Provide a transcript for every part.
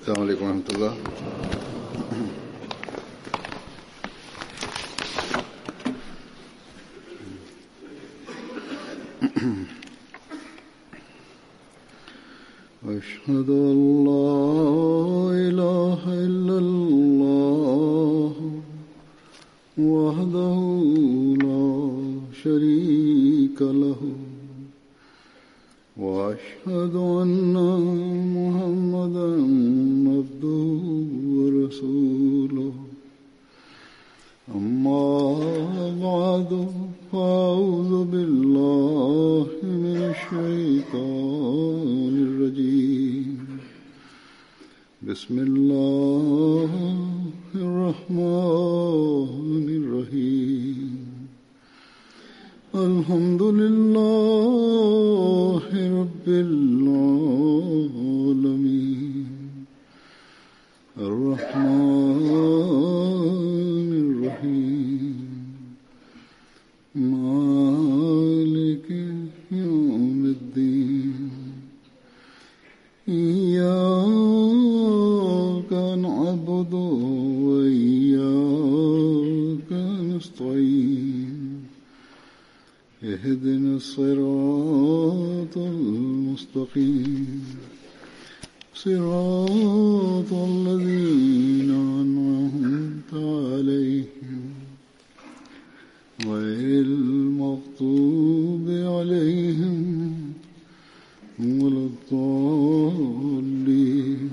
السلام عليكم ورحمة الله أشهد أن لا إله إلا الله وحده لا شريك له وأشهد أن محمدا عبده ورسوله أما بعد فأعوذ بالله من الشيطان الرجيم بسم الله الرحمن الرحيم الحمد لله رب العالمين الرحمن الرحيم مالك يوم الدين إياك نعبد وإياك نستعين اهدنا الصراط المستقيم صراط الذين أنعمت عليهم غير المغضوب عليهم ولا الضالين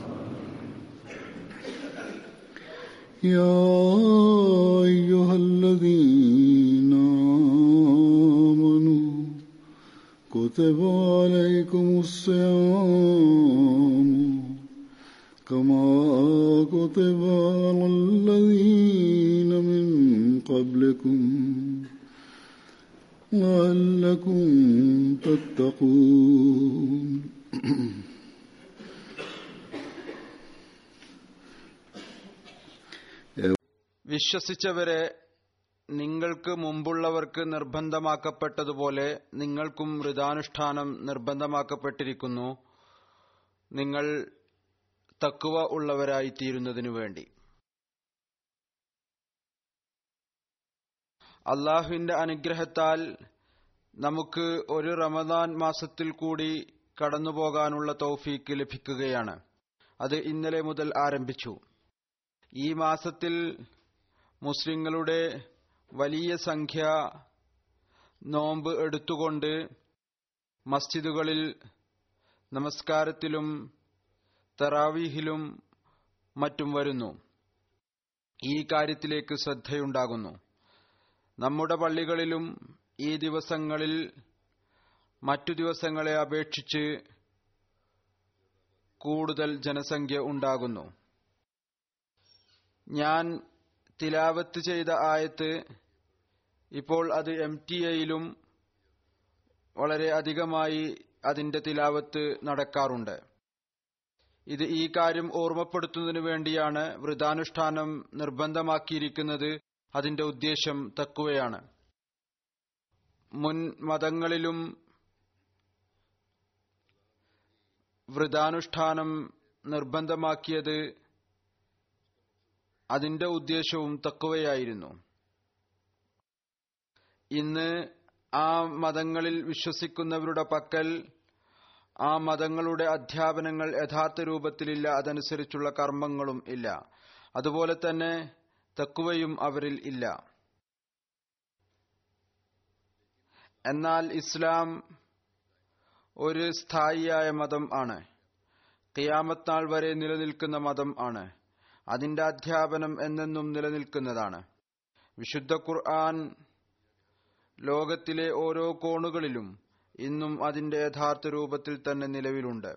يا أيها الذين آمنوا كتب عليكم الصيام كما كتب على الذين من قبلكم لعلكم تتقون വിശ്വസിച്ചവരെ നിങ്ങൾക്ക് മുമ്പുള്ളവർക്ക് നിർബന്ധമാക്കപ്പെട്ടതുപോലെ നിങ്ങൾക്കും വ്രതാനുഷ്ഠാനം നിർബന്ധമാക്കപ്പെട്ടിരിക്കുന്നു നിങ്ങൾ തക്കുവ ഉള്ളവരായിത്തീരുന്നതിനു വേണ്ടി അള്ളാഹുവിന്റെ അനുഗ്രഹത്താൽ നമുക്ക് ഒരു റമദാൻ മാസത്തിൽ കൂടി കടന്നുപോകാനുള്ള തൗഫീക്ക് ലഭിക്കുകയാണ് അത് ഇന്നലെ മുതൽ ആരംഭിച്ചു ഈ മാസത്തിൽ മുസ്ലിങ്ങളുടെ വലിയ സംഖ്യ നോമ്പ് എടുത്തുകൊണ്ട് മസ്ജിദുകളിൽ നമസ്കാരത്തിലും തറാവീഹിലും മറ്റും വരുന്നു ഈ കാര്യത്തിലേക്ക് ശ്രദ്ധയുണ്ടാകുന്നു നമ്മുടെ പള്ളികളിലും ഈ ദിവസങ്ങളിൽ മറ്റു ദിവസങ്ങളെ അപേക്ഷിച്ച് കൂടുതൽ ജനസംഖ്യ ഉണ്ടാകുന്നു ഞാൻ തിലാവത്ത് ചെയ്ത ആയത്ത് ഇപ്പോൾ അത് എം ടി എയിലും വളരെ അധികമായി അതിന്റെ തിലാവത്ത് നടക്കാറുണ്ട് ഇത് ഈ കാര്യം ഓർമ്മപ്പെടുത്തുന്നതിനു വേണ്ടിയാണ് വൃതാനുഷ്ഠാനം നിർബന്ധമാക്കിയിരിക്കുന്നത് അതിന്റെ ഉദ്ദേശം തക്കുവയാണ് മുൻ മതങ്ങളിലും വൃതാനുഷ്ഠാനം നിർബന്ധമാക്കിയത് അതിന്റെ ഉദ്ദേശവും തക്കുവയായിരുന്നു ഇന്ന് ആ മതങ്ങളിൽ വിശ്വസിക്കുന്നവരുടെ പക്കൽ ആ മതങ്ങളുടെ അധ്യാപനങ്ങൾ യഥാർത്ഥ രൂപത്തിലില്ല അതനുസരിച്ചുള്ള കർമ്മങ്ങളും ഇല്ല അതുപോലെ തന്നെ തക്കുവയും അവരിൽ ഇല്ല എന്നാൽ ഇസ്ലാം ഒരു സ്ഥായിയായ മതം ആണ് ഖിയാമത്ത് നാൾ വരെ നിലനിൽക്കുന്ന മതം ആണ് അതിന്റെ അധ്യാപനം എന്നെന്നും നിലനിൽക്കുന്നതാണ് വിശുദ്ധ ഖുർആൻ ലോകത്തിലെ ഓരോ കോണുകളിലും ഇന്നും അതിന്റെ യഥാർത്ഥ രൂപത്തിൽ തന്നെ നിലവിലുണ്ട്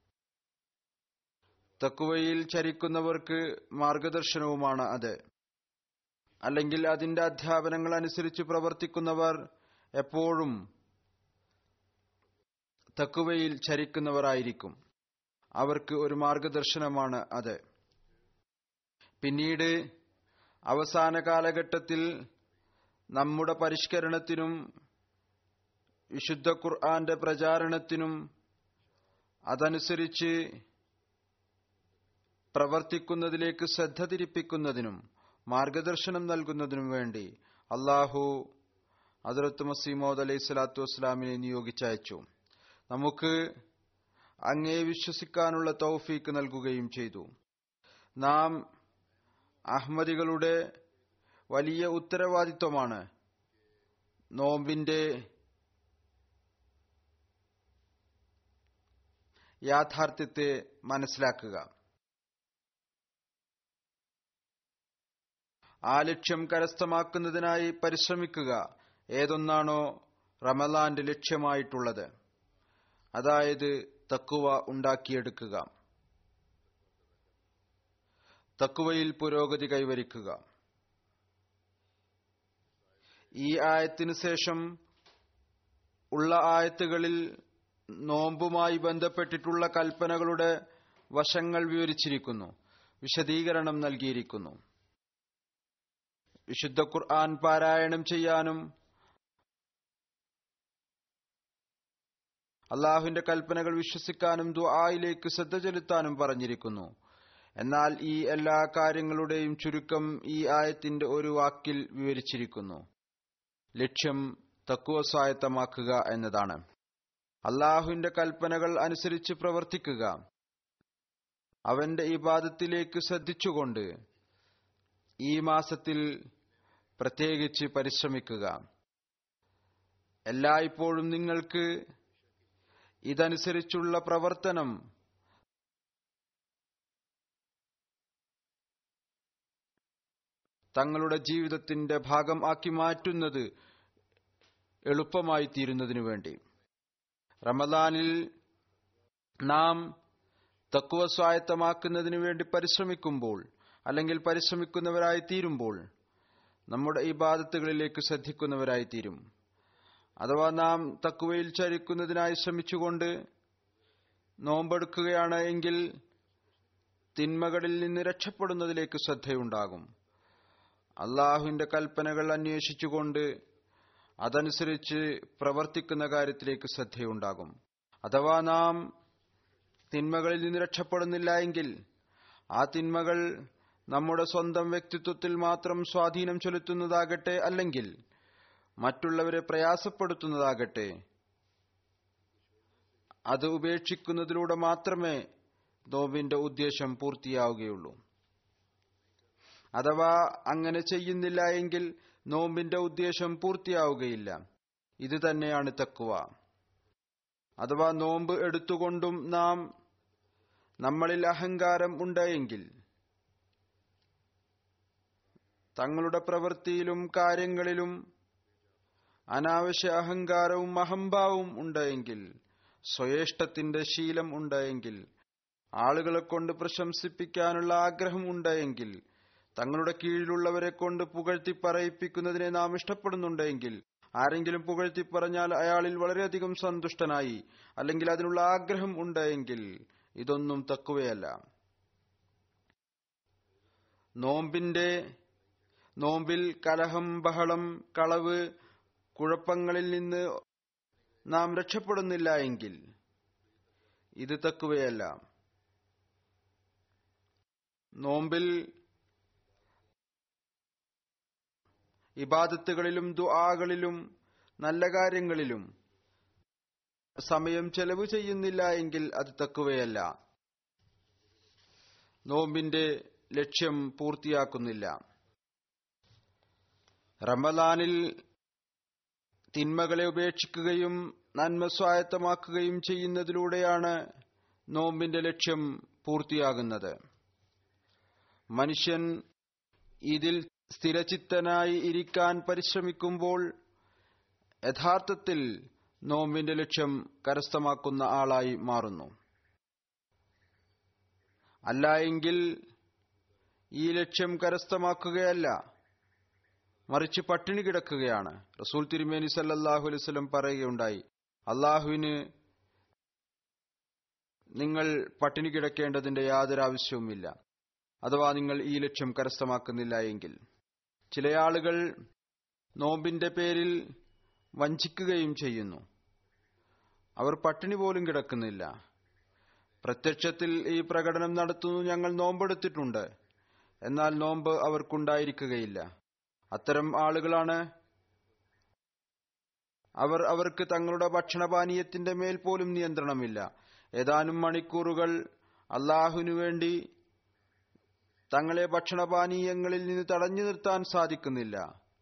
തക്കുവയിൽ ചരിക്കുന്നവർക്ക് മാർഗദർശനവുമാണ് അത് അല്ലെങ്കിൽ അതിന്റെ അധ്യാപനങ്ങൾ അനുസരിച്ച് പ്രവർത്തിക്കുന്നവർ എപ്പോഴും തക്കുവയിൽ ചരിക്കുന്നവരായിരിക്കും അവർക്ക് ഒരു മാർഗദർശനമാണ് അത് പിന്നീട് അവസാന കാലഘട്ടത്തിൽ നമ്മുടെ പരിഷ്കരണത്തിനും വിശുദ്ധ ഖുർആന്റെ പ്രചാരണത്തിനും അതനുസരിച്ച് പ്രവർത്തിക്കുന്നതിലേക്ക് ശ്രദ്ധ തിരിപ്പിക്കുന്നതിനും മാർഗദർശനം നൽകുന്നതിനും വേണ്ടി അള്ളാഹു ഹജറത്ത് മസീമോദ് അലൈഹി സ്വലാത്തു വസ്സലാമിനെ നിയോഗിച്ചയച്ചു നമുക്ക് അങ്ങേ വിശ്വസിക്കാനുള്ള തൗഫീക്ക് നൽകുകയും ചെയ്തു നാം അഹമ്മദികളുടെ വലിയ ഉത്തരവാദിത്വമാണ് നോമ്പിന്റെ യാഥാർത്ഥ്യത്തെ മനസ്സിലാക്കുക ആ ലക്ഷ്യം കരസ്ഥമാക്കുന്നതിനായി പരിശ്രമിക്കുക ഏതൊന്നാണോ റമലാന്റെ ലക്ഷ്യമായിട്ടുള്ളത് അതായത് തക്കുവ ഉണ്ടാക്കിയെടുക്കുക തക്കുവയിൽ പുരോഗതി കൈവരിക്കുക ഈ ആയത്തിനു ശേഷം ഉള്ള ആയത്തുകളിൽ നോമ്പുമായി ബന്ധപ്പെട്ടിട്ടുള്ള കൽപ്പനകളുടെ വശങ്ങൾ വിവരിച്ചിരിക്കുന്നു വിശദീകരണം നൽകിയിരിക്കുന്നു വിശുദ്ധ ഖുർആൻ പാരായണം ചെയ്യാനും അള്ളാഹുവിന്റെ കൽപ്പനകൾ വിശ്വസിക്കാനും ദുആയിലേക്ക് ശ്രദ്ധ ചെലുത്താനും പറഞ്ഞിരിക്കുന്നു എന്നാൽ ഈ എല്ലാ കാര്യങ്ങളുടെയും ചുരുക്കം ഈ ആയത്തിന്റെ ഒരു വാക്കിൽ വിവരിച്ചിരിക്കുന്നു ലക്ഷ്യം തക്കുവ സ്വായത്തമാക്കുക എന്നതാണ് അള്ളാഹുവിന്റെ കൽപ്പനകൾ അനുസരിച്ച് പ്രവർത്തിക്കുക അവന്റെ ഇബാദത്തിലേക്ക് ശ്രദ്ധിച്ചുകൊണ്ട് ഈ മാസത്തിൽ പ്രത്യേകിച്ച് പരിശ്രമിക്കുക എല്ലായ്പ്പോഴും നിങ്ങൾക്ക് ഇതനുസരിച്ചുള്ള പ്രവർത്തനം തങ്ങളുടെ ജീവിതത്തിന്റെ ഭാഗം ആക്കി മാറ്റുന്നത് എളുപ്പമായി തീരുന്നതിനു വേണ്ടി റമദാനിൽ നാം തക്കുവ സ്വായത്തമാക്കുന്നതിനു വേണ്ടി പരിശ്രമിക്കുമ്പോൾ അല്ലെങ്കിൽ പരിശ്രമിക്കുന്നവരായി തീരുമ്പോൾ നമ്മുടെ ഇബാദത്തുകളിലേക്ക് ശ്രദ്ധിക്കുന്നവരായി തീരും അഥവാ നാം തക്കുവയിൽ ചരിക്കുന്നതിനായി ശ്രമിച്ചുകൊണ്ട് നോമ്പെടുക്കുകയാണ് എങ്കിൽ തിന്മകളിൽ നിന്ന് രക്ഷപ്പെടുന്നതിലേക്ക് ശ്രദ്ധയുണ്ടാകും അള്ളാഹുവിന്റെ കൽപ്പനകൾ അന്വേഷിച്ചുകൊണ്ട് അതനുസരിച്ച് പ്രവർത്തിക്കുന്ന കാര്യത്തിലേക്ക് ശ്രദ്ധയുണ്ടാകും അഥവാ നാം തിന്മകളിൽ നിന്ന് രക്ഷപ്പെടുന്നില്ല എങ്കിൽ ആ തിന്മകൾ നമ്മുടെ സ്വന്തം വ്യക്തിത്വത്തിൽ മാത്രം സ്വാധീനം ചെലുത്തുന്നതാകട്ടെ അല്ലെങ്കിൽ മറ്റുള്ളവരെ പ്രയാസപ്പെടുത്തുന്നതാകട്ടെ അത് ഉപേക്ഷിക്കുന്നതിലൂടെ മാത്രമേ നോമ്പിന്റെ ഉദ്ദേശം പൂർത്തിയാവുകയുള്ളൂ അഥവാ അങ്ങനെ ചെയ്യുന്നില്ല എങ്കിൽ നോമ്പിന്റെ ഉദ്ദേശം പൂർത്തിയാവുകയില്ല ഇത് തന്നെയാണ് തക്കുവ അഥവാ നോമ്പ് എടുത്തുകൊണ്ടും നാം നമ്മളിൽ അഹങ്കാരം ഉണ്ടായെങ്കിൽ തങ്ങളുടെ പ്രവൃത്തിയിലും കാര്യങ്ങളിലും അനാവശ്യ അഹങ്കാരവും അഹംഭാവവും ഉണ്ടായെങ്കിൽ സ്വയേഷ്ടത്തിന്റെ ശീലം ഉണ്ടായെങ്കിൽ ആളുകളെ കൊണ്ട് പ്രശംസിപ്പിക്കാനുള്ള ആഗ്രഹം ഉണ്ടായെങ്കിൽ തങ്ങളുടെ കീഴിലുള്ളവരെ കൊണ്ട് പുകഴ്ത്തി പറയിപ്പിക്കുന്നതിനെ നാം ഇഷ്ടപ്പെടുന്നുണ്ടെങ്കിൽ ആരെങ്കിലും പുകഴ്ത്തി പറഞ്ഞാൽ അയാളിൽ വളരെയധികം സന്തുഷ്ടനായി അല്ലെങ്കിൽ അതിനുള്ള ആഗ്രഹം ഉണ്ടായെങ്കിൽ ഇതൊന്നും തക്കുവയല്ല നോമ്പിന്റെ നോമ്പിൽ കലഹം ബഹളം കളവ് കുഴപ്പങ്ങളിൽ നിന്ന് നാം രക്ഷപ്പെടുന്നില്ല എങ്കിൽ ഇത് തക്കുവയല്ല നോമ്പിൽ ഇബാദത്തുകളിലും ദുആകളിലും നല്ല കാര്യങ്ങളിലും സമയം ചെലവ് ചെയ്യുന്നില്ല എങ്കിൽ അത് തക്കുവയല്ല നോമ്പിന്റെ ലക്ഷ്യം പൂർത്തിയാക്കുന്നില്ല റമദാനിൽ തിന്മകളെ ഉപേക്ഷിക്കുകയും നന്മ സ്വായത്തമാക്കുകയും ചെയ്യുന്നതിലൂടെയാണ് നോമ്പിന്റെ ലക്ഷ്യം പൂർത്തിയാകുന്നത് മനുഷ്യൻ ഇതിൽ സ്ഥിരചിത്തനായി ഇരിക്കാൻ പരിശ്രമിക്കുമ്പോൾ യഥാർത്ഥത്തിൽ നോമ്പിന്റെ ലക്ഷ്യം കരസ്ഥമാക്കുന്ന ആളായി മാറുന്നു അല്ല എങ്കിൽ ഈ ലക്ഷ്യം കരസ്ഥമാക്കുകയല്ല മറിച്ച് പട്ടിണി കിടക്കുകയാണ് റസൂൽ തിരുമേനി സല്ലാഹു അലൈവലം പറയുകയുണ്ടായി അള്ളാഹുവിന് നിങ്ങൾ പട്ടിണി കിടക്കേണ്ടതിന്റെ യാതൊരു ആവശ്യവുമില്ല അഥവാ നിങ്ങൾ ഈ ലക്ഷ്യം കരസ്ഥമാക്കുന്നില്ല എങ്കിൽ ചില ആളുകൾ നോമ്പിന്റെ പേരിൽ വഞ്ചിക്കുകയും ചെയ്യുന്നു അവർ പട്ടിണി പോലും കിടക്കുന്നില്ല പ്രത്യക്ഷത്തിൽ ഈ പ്രകടനം നടത്തുന്നു ഞങ്ങൾ നോമ്പെടുത്തിട്ടുണ്ട് എന്നാൽ നോമ്പ് അവർക്കുണ്ടായിരിക്കുകയില്ല അത്തരം ആളുകളാണ് അവർ അവർക്ക് തങ്ങളുടെ ഭക്ഷണപാനീയത്തിന്റെ മേൽ പോലും നിയന്ത്രണമില്ല ഏതാനും മണിക്കൂറുകൾ അള്ളാഹുവിനു വേണ്ടി തങ്ങളെ ഭക്ഷണപാനീയങ്ങളിൽ നിന്ന് തടഞ്ഞു നിർത്താൻ സാധിക്കുന്നില്ല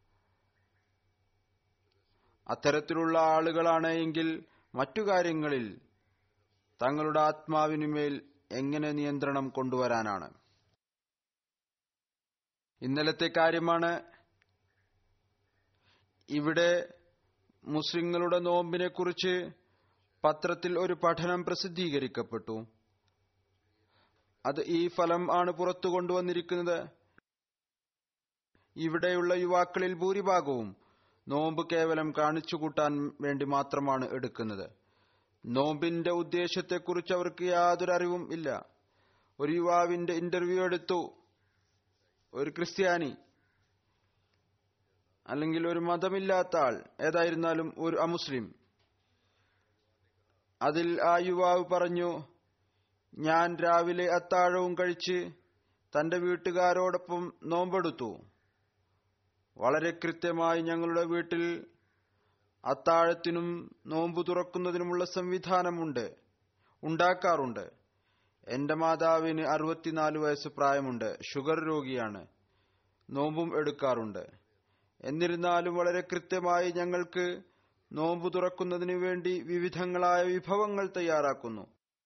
അത്തരത്തിലുള്ള ആളുകളാണ് എങ്കിൽ മറ്റു കാര്യങ്ങളിൽ തങ്ങളുടെ ആത്മാവിനുമേൽ എങ്ങനെ നിയന്ത്രണം കൊണ്ടുവരാനാണ് ഇന്നലത്തെ കാര്യമാണ് ഇവിടെ മുസ്ലിങ്ങളുടെ നോമ്പിനെ കുറിച്ച് പത്രത്തിൽ ഒരു പഠനം പ്രസിദ്ധീകരിക്കപ്പെട്ടു അത് ഈ ഫലം ആണ് പുറത്തു കൊണ്ടുവന്നിരിക്കുന്നത് ഇവിടെയുള്ള യുവാക്കളിൽ ഭൂരിഭാഗവും നോമ്പ് കേവലം കാണിച്ചുകൂട്ടാൻ വേണ്ടി മാത്രമാണ് എടുക്കുന്നത് നോമ്പിന്റെ ഉദ്ദേശത്തെക്കുറിച്ച് അവർക്ക് യാതൊരു അറിവും ഇല്ല ഒരു യുവാവിന്റെ ഇന്റർവ്യൂ എടുത്തു ഒരു ക്രിസ്ത്യാനി അല്ലെങ്കിൽ ഒരു മതമില്ലാത്ത ആൾ ഏതായിരുന്നാലും ഒരു അമുസ്ലിം അതിൽ ആ യുവാവ് പറഞ്ഞു ഞാൻ രാവിലെ അത്താഴവും കഴിച്ച് തന്റെ വീട്ടുകാരോടൊപ്പം നോമ്പെടുത്തു വളരെ കൃത്യമായി ഞങ്ങളുടെ വീട്ടിൽ അത്താഴത്തിനും നോമ്പ് തുറക്കുന്നതിനുമുള്ള സംവിധാനമുണ്ട് ഉണ്ടാക്കാറുണ്ട് എന്റെ മാതാവിന് അറുപത്തിനാല് വയസ്സ് പ്രായമുണ്ട് ഷുഗർ രോഗിയാണ് നോമ്പും എടുക്കാറുണ്ട് എന്നിരുന്നാലും വളരെ കൃത്യമായി ഞങ്ങൾക്ക് നോമ്പ് തുറക്കുന്നതിനു വേണ്ടി വിവിധങ്ങളായ വിഭവങ്ങൾ തയ്യാറാക്കുന്നു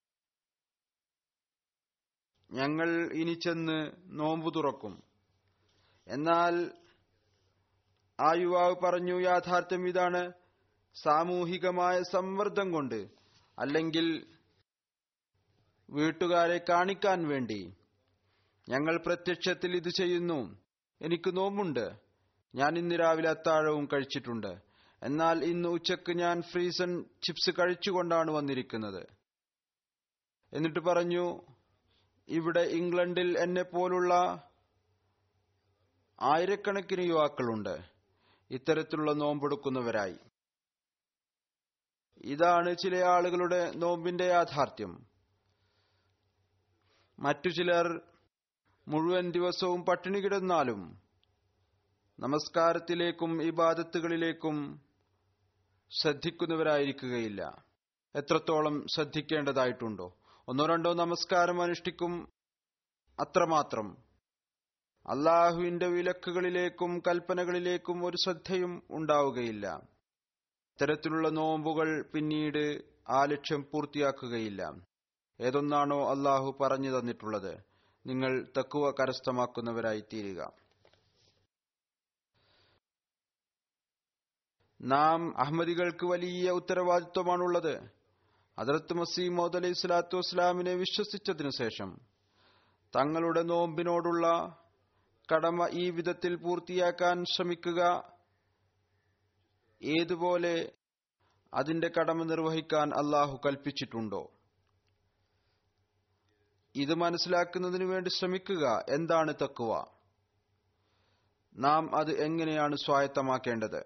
ഞങ്ങൾ ഇനി ചെന്ന് നോമ്പ് തുറക്കും എന്നാൽ ആ യുവാവ് പറഞ്ഞു യാഥാർത്ഥ്യം ഇതാണ് സാമൂഹികമായ സമ്മർദ്ദം കൊണ്ട് അല്ലെങ്കിൽ വീട്ടുകാരെ കാണിക്കാൻ വേണ്ടി ഞങ്ങൾ പ്രത്യക്ഷത്തിൽ ഇത് ചെയ്യുന്നു എനിക്ക് നോമ്പുണ്ട് ഞാൻ ഇന്ന് രാവിലെ അത്താഴവും കഴിച്ചിട്ടുണ്ട് എന്നാൽ ഇന്ന് ഉച്ചക്ക് ഞാൻ ഫ്രീസൺ ചിപ്സ് കഴിച്ചുകൊണ്ടാണ് വന്നിരിക്കുന്നത് എന്നിട്ട് പറഞ്ഞു ഇവിടെ ഇംഗ്ലണ്ടിൽ എന്നെ പോലുള്ള ആയിരക്കണക്കിന് യുവാക്കളുണ്ട് ഇത്തരത്തിലുള്ള നോമ്പെടുക്കുന്നവരായി ഇതാണ് ചില ആളുകളുടെ നോമ്പിന്റെ യാഥാർത്ഥ്യം മറ്റു ചിലർ മുഴുവൻ ദിവസവും പട്ടിണി കിടന്നാലും നമസ്കാരത്തിലേക്കും ഇബാദത്തുകളിലേക്കും ശ്രദ്ധിക്കുന്നവരായിരിക്കുകയില്ല എത്രത്തോളം ശ്രദ്ധിക്കേണ്ടതായിട്ടുണ്ടോ ഒന്നോ രണ്ടോ നമസ്കാരം അനുഷ്ഠിക്കും അത്രമാത്രം അള്ളാഹുവിന്റെ വിലക്കുകളിലേക്കും കൽപ്പനകളിലേക്കും ഒരു ശ്രദ്ധയും ഉണ്ടാവുകയില്ല ഇത്തരത്തിലുള്ള നോമ്പുകൾ പിന്നീട് ആ ലക്ഷ്യം പൂർത്തിയാക്കുകയില്ല ഏതൊന്നാണോ അള്ളാഹു പറഞ്ഞു തന്നിട്ടുള്ളത് നിങ്ങൾ തക്കുവ കരസ്ഥമാക്കുന്നവരായി തീരുക നാം അഹമ്മദികൾക്ക് വലിയ ഉത്തരവാദിത്വമാണുള്ളത് ഹജറത്ത് മസീമോദ് അലൈഹി സ്വലാത്തു വസ്സലാമിനെ വിശ്വസിച്ചതിനു ശേഷം തങ്ങളുടെ നോമ്പിനോടുള്ള കടമ ഈ വിധത്തിൽ പൂർത്തിയാക്കാൻ ശ്രമിക്കുക ഏതുപോലെ അതിന്റെ കടമ നിർവഹിക്കാൻ അള്ളാഹു കൽപ്പിച്ചിട്ടുണ്ടോ ഇത് മനസ്സിലാക്കുന്നതിനു വേണ്ടി ശ്രമിക്കുക എന്താണ് തക്കുവ നാം അത് എങ്ങനെയാണ് സ്വായത്തമാക്കേണ്ടത്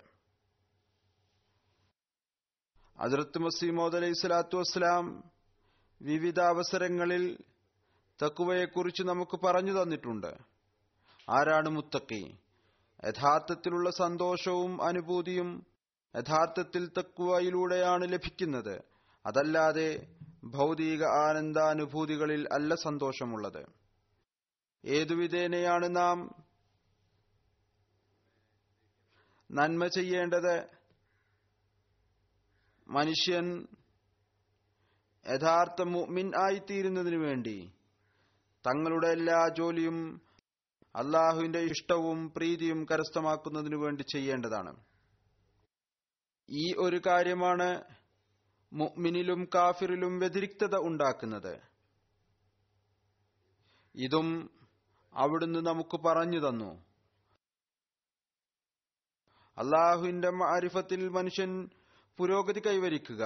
അജറത്ത് മസീമോദ് അലൈഹി സ്വലാത്തു വസ്സലാം വിവിധ അവസരങ്ങളിൽ തക്കുവയെക്കുറിച്ച് നമുക്ക് പറഞ്ഞു തന്നിട്ടുണ്ട് ആരാണ് മുത്തക്കി യഥാർത്ഥത്തിലുള്ള സന്തോഷവും അനുഭൂതിയും യഥാർത്ഥത്തിൽ തക്കുവയിലൂടെയാണ് ലഭിക്കുന്നത് അതല്ലാതെ ഭൗതിക ആനന്ദാനുഭൂതികളിൽ അല്ല സന്തോഷമുള്ളത് ഏതുവിധേനയാണ് നാം നന്മ ചെയ്യേണ്ടത് മനുഷ്യൻ യഥാർത്ഥ മുഅ്മിൻ ആയിത്തീരുന്നതിനു വേണ്ടി തങ്ങളുടെ എല്ലാ ജോലിയും അള്ളാഹുവിന്റെ ഇഷ്ടവും പ്രീതിയും കരസ്ഥമാക്കുന്നതിനു വേണ്ടി ചെയ്യേണ്ടതാണ് ഈ ഒരു കാര്യമാണ് മുഅ്മിനിലും കാഫിറിലും വ്യതിരിക്തത ഉണ്ടാക്കുന്നത് ഇതും അവിടുന്ന് നമുക്ക് പറഞ്ഞു തന്നു അള്ളാഹുവിന്റെ മാരിഫത്തിൽ മനുഷ്യൻ പുരോഗതി കൈവരിക്കുക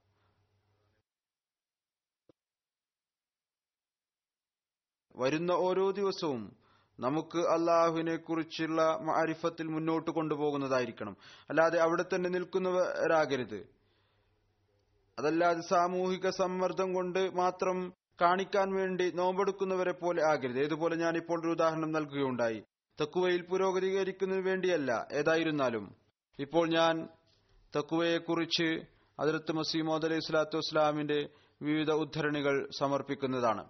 വരുന്ന ഓരോ ദിവസവും നമുക്ക് അള്ളാഹുവിനെ കുറിച്ചുള്ള മാരിഫത്തിൽ മുന്നോട്ട് കൊണ്ടുപോകുന്നതായിരിക്കണം അല്ലാതെ അവിടെ തന്നെ നിൽക്കുന്നവരാകരുത് അതല്ലാതെ സാമൂഹിക സമ്മർദ്ദം കൊണ്ട് മാത്രം കാണിക്കാൻ വേണ്ടി നോമ്പെടുക്കുന്നവരെ പോലെ ആകരുത് ഏതുപോലെ ഞാൻ ഇപ്പോൾ ഒരു ഉദാഹരണം നൽകുകയുണ്ടായി തക്കുവയിൽ പുരോഗതികരിക്കുന്നതിന് വേണ്ടിയല്ല ഏതായിരുന്നാലും ഇപ്പോൾ ഞാൻ തക്കുവയെക്കുറിച്ച് അതിർത്ത് മസീമോദ് അലൈഹി സ്വലാത്തു വസ്സലാമിന്റെ വിവിധ ഉദ്ധരണികൾ സമർപ്പിക്കുന്നതാണ്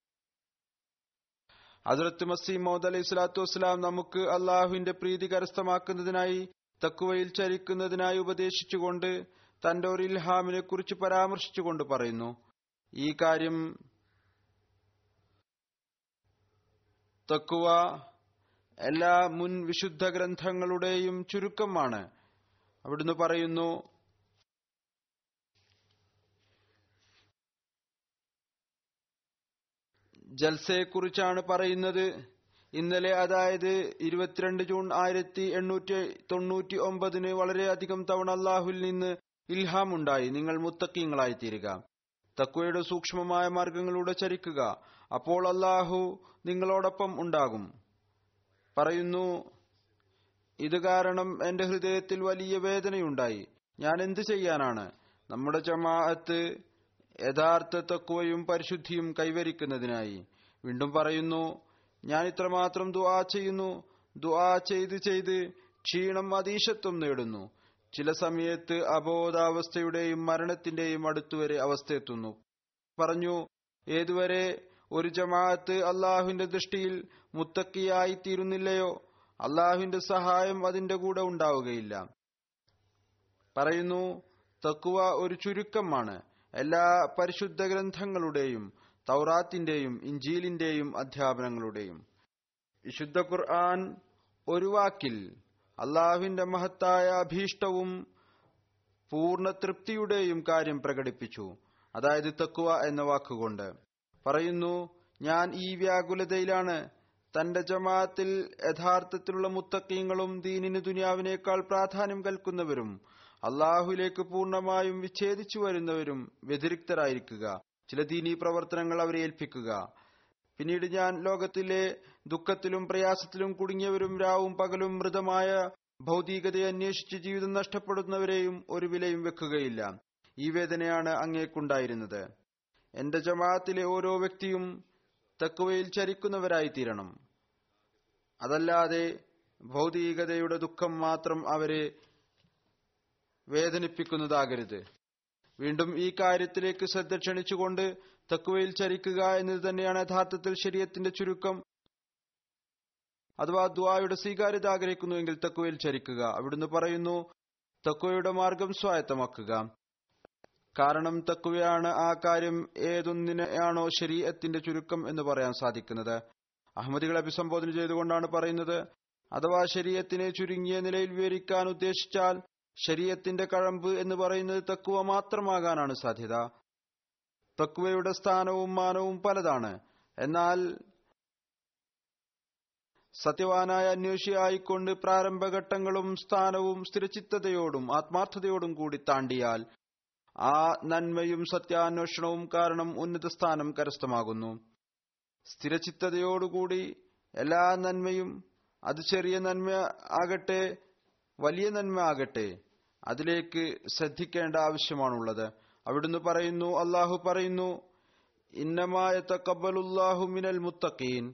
അതിർത്ത് മസീമോദ് അലൈഹി സ്വലാത്തു വസ്സലാം നമുക്ക് അള്ളാഹുവിന്റെ പ്രീതി കരസ്ഥമാക്കുന്നതിനായി തക്കുവയിൽ ചരിക്കുന്നതിനായി ഉപദേശിച്ചുകൊണ്ട് തന്റെ ഒരു ഇൽഹാമിനെ കുറിച്ച് പരാമർശിച്ചുകൊണ്ട് പറയുന്നു ഈ കാര്യം തക്കുവ എല്ലാ മുൻ വിശുദ്ധ ഗ്രന്ഥങ്ങളുടെയും ചുരുക്കമാണ് അവിടുന്ന് പറയുന്നു ജൽസയെക്കുറിച്ചാണ് പറയുന്നത് ഇന്നലെ അതായത് ഇരുപത്തിരണ്ട് ജൂൺ ആയിരത്തി എണ്ണൂറ്റി തൊണ്ണൂറ്റി ഒമ്പതിന് വളരെയധികം തവണ അള്ളാഹുവിൽ നിന്ന് ഇൽഹാം ഉണ്ടായി നിങ്ങൾ മുത്തക്കീങ്ങളായി തീരുക തക്വയുടെ സൂക്ഷ്മമായ മാർഗങ്ങളിലൂടെ ചരിക്കുക അപ്പോൾ അള്ളാഹു നിങ്ങളോടൊപ്പം ഉണ്ടാകും പറയുന്നു ഇത് കാരണം എന്റെ ഹൃദയത്തിൽ വലിയ വേദനയുണ്ടായി ഞാൻ എന്തു ചെയ്യാനാണ് നമ്മുടെ ജമാഅത്ത് യഥാർത്ഥ തക്വയും പരിശുദ്ധിയും കൈവരിക്കുന്നതിനായി വീണ്ടും പറയുന്നു ഞാൻ ഇത്രമാത്രം ദുആ ചെയ്യുന്നു ദുആ ചെയ്ത് ചെയ്ത് ക്ഷീണം അതീശത്വം നേടുന്നു ചില സമയത്ത് അബോധാവസ്ഥയുടെയും മരണത്തിന്റെയും അടുത്തുവരെ അവസ്ഥയെത്തുന്നു പറഞ്ഞു ഏതുവരെ ഒരു ജമാഅത്ത് അള്ളാഹുവിന്റെ ദൃഷ്ടിയിൽ മുത്തക്കിയായി തീരുന്നില്ലയോ അള്ളാഹുവിന്റെ സഹായം അതിന്റെ കൂടെ ഉണ്ടാവുകയില്ല പറയുന്നു തക്കുവ ഒരു ചുരുക്കമാണ് എല്ലാ പരിശുദ്ധ ഗ്രന്ഥങ്ങളുടെയും തൗറാത്തിന്റെയും ഇഞ്ചീലിന്റെയും അധ്യാപനങ്ങളുടെയും വിശുദ്ധ ഖുർആൻ ഒരു വാക്കിൽ അള്ളാഹുവിന്റെ മഹത്തായ അഭീഷ്ടവും പൂർണ്ണ തൃപ്തിയുടെയും കാര്യം പ്രകടിപ്പിച്ചു അതായത് തക്കുവ എന്ന വാക്കുകൊണ്ട് പറയുന്നു ഞാൻ ഈ വ്യാകുലതയിലാണ് തന്റെ ജമാഅത്തിൽ യഥാർത്ഥത്തിലുള്ള മുത്തക്കീങ്ങളും ദീനിന് ദുനിയാവിനേക്കാൾ പ്രാധാന്യം കൽക്കുന്നവരും അള്ളാഹുലേക്ക് പൂർണ്ണമായും വിച്ഛേദിച്ചു വരുന്നവരും വ്യതിരിക്തരായിരിക്കുക ചില ദീനീ പ്രവർത്തനങ്ങൾ അവരെ ഏൽപ്പിക്കുക പിന്നീട് ഞാൻ ലോകത്തിലെ ദുഃഖത്തിലും പ്രയാസത്തിലും കുടുങ്ങിയവരും രാവും പകലും മൃതമായ ഭൗതികതയെ അന്വേഷിച്ച് ജീവിതം നഷ്ടപ്പെടുന്നവരെയും ഒരു വിലയും വെക്കുകയില്ല ഈ വേദനയാണ് അങ്ങേക്കുണ്ടായിരുന്നത് എന്റെ ജമാഅത്തിലെ ഓരോ വ്യക്തിയും തക്കുവയിൽ ചരിക്കുന്നവരായി തീരണം അതല്ലാതെ ഭൗതികതയുടെ ദുഃഖം മാത്രം അവരെ വേദനിപ്പിക്കുന്നതാകരുത് വീണ്ടും ഈ കാര്യത്തിലേക്ക് ശ്രദ്ധ ക്ഷണിച്ചുകൊണ്ട് തക്കുവയിൽ ചരിക്കുക എന്നത് തന്നെയാണ് യഥാർത്ഥത്തിൽ ശരീരത്തിന്റെ ചുരുക്കം അഥവാ ദ്വായുടെ സ്വീകാര്യത ആഗ്രഹിക്കുന്നുവെങ്കിൽ തക്കുവയിൽ ചരിക്കുക അവിടുന്ന് പറയുന്നു തക്കുവയുടെ മാർഗം സ്വായത്തമാക്കുക കാരണം തക്കുവയാണ് ആ കാര്യം ഏതൊന്നിനെയാണോ ശരീരത്തിന്റെ ചുരുക്കം എന്ന് പറയാൻ സാധിക്കുന്നത് അഹമ്മദികളെ അഭിസംബോധന ചെയ്തുകൊണ്ടാണ് പറയുന്നത് അഥവാ ശരീരത്തിനെ ചുരുങ്ങിയ നിലയിൽ വിവരിക്കാൻ ഉദ്ദേശിച്ചാൽ ശരീരത്തിന്റെ കഴമ്പ് എന്ന് പറയുന്നത് തക്കുവ മാത്രമാകാനാണ് സാധ്യത തക്കുവയുടെ സ്ഥാനവും മാനവും പലതാണ് എന്നാൽ സത്യവാനായ അന്വേഷിയായിക്കൊണ്ട് പ്രാരംഭഘട്ടങ്ങളും സ്ഥാനവും സ്ഥിരചിത്തതയോടും ആത്മാർത്ഥതയോടും കൂടി താണ്ടിയാൽ ആ നന്മയും സത്യാന്വേഷണവും കാരണം ഉന്നത സ്ഥാനം കരസ്ഥമാകുന്നു സ്ഥിരചിത്തതയോടുകൂടി എല്ലാ നന്മയും അത് ചെറിയ നന്മ ആകട്ടെ വലിയ നന്മ ആകട്ടെ അതിലേക്ക് ശ്രദ്ധിക്കേണ്ട ആവശ്യമാണുള്ളത് അവിടുന്ന് പറയുന്നു അള്ളാഹു പറയുന്നു ഇന്നമായ തക്കബലുല്ലാഹു മിനൽ മുത്തഖീൻ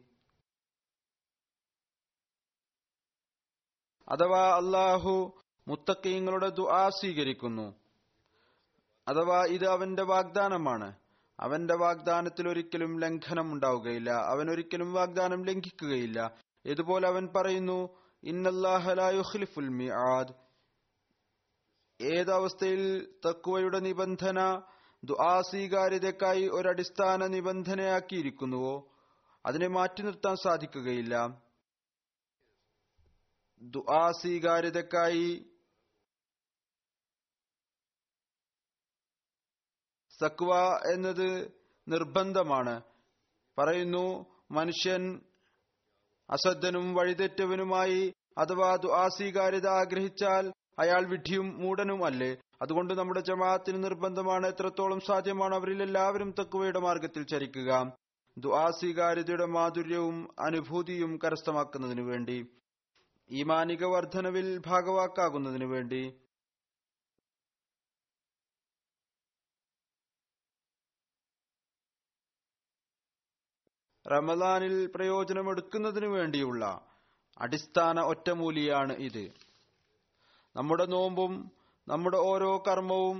അഥവാ അള്ളാഹു മുത്തക്കീങ്ങളുടെ ദുആ സ്വീകരിക്കുന്നു അഥവാ ഇത് അവന്റെ വാഗ്ദാനമാണ് അവന്റെ വാഗ്ദാനത്തിൽ ഒരിക്കലും ലംഘനം ഉണ്ടാവുകയില്ല അവൻ ഒരിക്കലും വാഗ്ദാനം ലംഘിക്കുകയില്ല ഇതുപോലെ അവൻ പറയുന്നു ഇന്നല്ലാഹുലിഫുൽ മിആദ് ഏതവസ്ഥയിൽ തക്കുവയുടെ നിബന്ധന ദുആ സ്വീകാര്യതയ്ക്കായി ഒരടിസ്ഥാന നിബന്ധനയാക്കിയിരിക്കുന്നുവോ അതിനെ മാറ്റി നിർത്താൻ സാധിക്കുകയില്ല ദുആ സ്വീകാര്യതയ്ക്കായി സക്വ എന്നത് നിർബന്ധമാണ് പറയുന്നു മനുഷ്യൻ അസദ്ധനും വഴിതെറ്റവനുമായി അഥവാ ദുആ സ്വീകാര്യത ആഗ്രഹിച്ചാൽ അയാൾ വിഡ്ഢിയും മൂടനും അല്ലേ അതുകൊണ്ട് നമ്മുടെ ജമാഅത്തിന് നിർബന്ധമാണ് എത്രത്തോളം സാധ്യമാണ് അവരിൽ എല്ലാവരും തക്കുവയുടെ മാർഗത്തിൽ ചരിക്കുക ദുആ സ്വീകാര്യതയുടെ മാധുര്യവും അനുഭൂതിയും കരസ്ഥമാക്കുന്നതിനു വേണ്ടി ഈമാനിക വർധനവിൽ ഭാഗവാക്കാകുന്നതിനു വേണ്ടി റമദാനിൽ പ്രയോജനമെടുക്കുന്നതിനു വേണ്ടിയുള്ള അടിസ്ഥാന ഒറ്റമൂലിയാണ് ഇത് നമ്മുടെ നോമ്പും നമ്മുടെ ഓരോ കർമ്മവും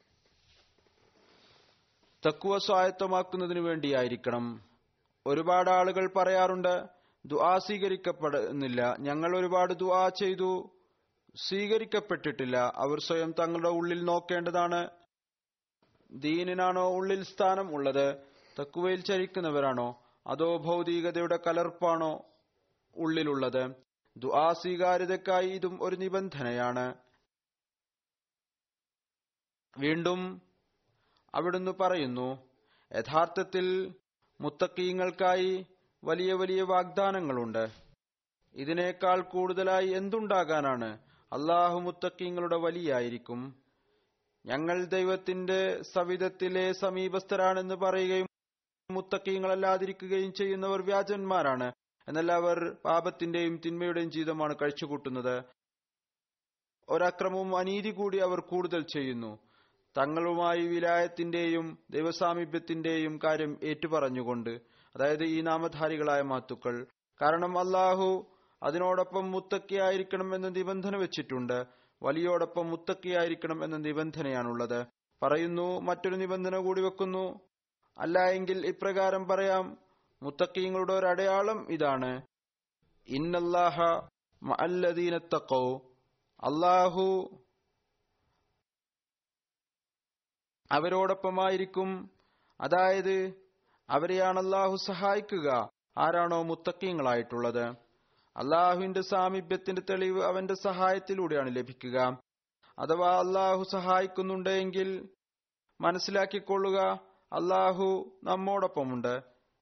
തക്കുവ സ്വായത്തമാക്കുന്നതിനു വേണ്ടിയായിരിക്കണം ഒരുപാട് ആളുകൾ പറയാറുണ്ട് ദുആ സ്വീകരിക്കപ്പെടുന്നില്ല ഞങ്ങൾ ഒരുപാട് ദുആ ചെയ്തു സ്വീകരിക്കപ്പെട്ടിട്ടില്ല അവർ സ്വയം തങ്ങളുടെ ഉള്ളിൽ നോക്കേണ്ടതാണ് ദീനിനാണോ ഉള്ളിൽ സ്ഥാനം ഉള്ളത് തക്കുവയിൽ ചരിക്കുന്നവരാണോ അതോ ഭൗതികതയുടെ കലർപ്പാണോ ഉള്ളിലുള്ളത് ദുആ സ്വീകാര്യതയ്ക്കായി ഇതും ഒരു നിബന്ധനയാണ് വീണ്ടും അവിടുന്ന് പറയുന്നു യഥാർത്ഥത്തിൽ മുത്തക്കീങ്ങൾക്കായി വലിയ വലിയ വാഗ്ദാനങ്ങളുണ്ട് ഇതിനേക്കാൾ കൂടുതലായി എന്തുണ്ടാകാനാണ് അള്ളാഹു മുത്തക്കീങ്ങളുടെ വലിയായിരിക്കും ഞങ്ങൾ ദൈവത്തിന്റെ സവിധത്തിലെ സമീപസ്ഥരാണെന്ന് പറയുകയും മുത്തക്കീങ്ങളല്ലാതിരിക്കുകയും ചെയ്യുന്നവർ വ്യാജന്മാരാണ് എന്നാൽ അവർ പാപത്തിന്റെയും തിന്മയുടെയും ജീവിതമാണ് കഴിച്ചുകൂട്ടുന്നത് ഒരക്രമവും അനീതി കൂടി അവർ കൂടുതൽ ചെയ്യുന്നു തങ്ങളുമായി വിലായത്തിന്റെയും ദൈവസാമീപ്യത്തിന്റെയും കാര്യം ഏറ്റുപറഞ്ഞുകൊണ്ട് അതായത് ഈ നാമധാരികളായ മാത്തുക്കൾ കാരണം അള്ളാഹു അതിനോടൊപ്പം മുത്തക്കിയായിരിക്കണം എന്ന നിബന്ധന വെച്ചിട്ടുണ്ട് വലിയോടൊപ്പം മുത്തക്കിയായിരിക്കണം എന്ന നിബന്ധനയാണുള്ളത് പറയുന്നു മറ്റൊരു നിബന്ധന കൂടി വെക്കുന്നു അല്ല എങ്കിൽ ഇപ്രകാരം പറയാം മുത്തക്കീങ്ങളുടെ ഒരു അടയാളം ഇതാണ് ഇന്നല്ലാഹ മഅല്ലദീനത്തക്കോ അള്ളാഹു അവരോടൊപ്പമായിരിക്കും അതായത് അവരെയാണ് അള്ളാഹു സഹായിക്കുക ആരാണോ മുത്തക്കീങ്ങളായിട്ടുള്ളത് അള്ളാഹുവിന്റെ സാമീപ്യത്തിന്റെ തെളിവ് അവന്റെ സഹായത്തിലൂടെയാണ് ലഭിക്കുക അഥവാ അള്ളാഹു സഹായിക്കുന്നുണ്ടെങ്കിൽ മനസ്സിലാക്കിക്കൊള്ളുക അള്ളാഹു നമ്മോടൊപ്പമുണ്ട്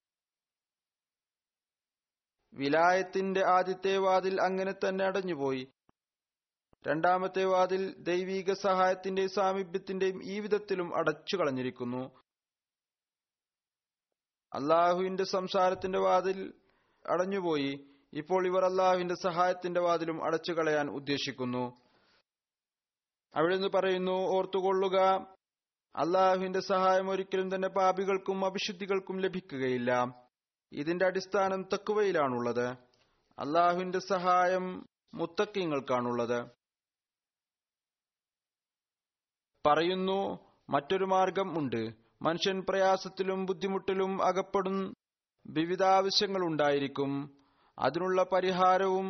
വിലായത്തിന്റെ ആദ്യത്തെ വാതിൽ അങ്ങനെ തന്നെ അടഞ്ഞുപോയി രണ്ടാമത്തെ വാതിൽ ദൈവീക സഹായത്തിന്റെയും സാമീപ്യത്തിന്റെയും ഈ വിധത്തിലും അടച്ചു കളഞ്ഞിരിക്കുന്നു അള്ളാഹുവിന്റെ സംസാരത്തിന്റെ വാതിൽ അടഞ്ഞുപോയി ഇപ്പോൾ ഇവർ അള്ളാഹുവിന്റെ സഹായത്തിന്റെ വാതിലും അടച്ചു കളയാൻ ഉദ്ദേശിക്കുന്നു അവിടെ നിന്ന് പറയുന്നു ഓർത്തുകൊള്ളുക അള്ളാഹുവിന്റെ സഹായം ഒരിക്കലും തന്നെ പാപികൾക്കും അവിശുദ്ധികൾക്കും ലഭിക്കുകയില്ല ഇതിന്റെ അടിസ്ഥാനം തക്കുവയിലാണുള്ളത് അള്ളാഹുവിന്റെ സഹായം മുത്തക്കിങ്ങൾക്കാണുള്ളത് പറയുന്നു മറ്റൊരു മാർഗം ഉണ്ട് മനുഷ്യൻ പ്രയാസത്തിലും ബുദ്ധിമുട്ടിലും അകപ്പെടും വിവിധ ആവശ്യങ്ങൾ ഉണ്ടായിരിക്കും അതിനുള്ള പരിഹാരവും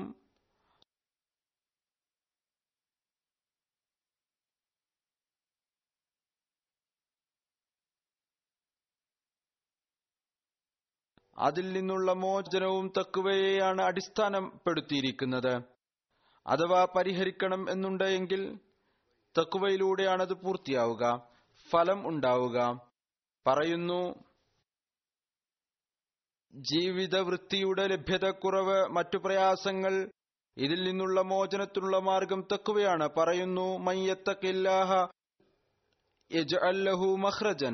അതിൽ നിന്നുള്ള മോചനവും തക്കുവയെയാണ് അടിസ്ഥാനപ്പെടുത്തിയിരിക്കുന്നത് അഥവാ പരിഹരിക്കണം എന്നുണ്ടെങ്കിൽ തക്കുവയിലൂടെയാണ് അത് പൂർത്തിയാവുക ഫലം ഉണ്ടാവുക പറയുന്നു ജീവിത വൃത്തിയുടെ ലഭ്യതക്കുറവ് മറ്റു പ്രയാസങ്ങൾ ഇതിൽ നിന്നുള്ള മോചനത്തിനുള്ള മാർഗം തക്കുവയാണ് പറയുന്നു മയ്യത്തക്കില്ലാഹ യജ്അല്ലഹു മഖ്റജൻ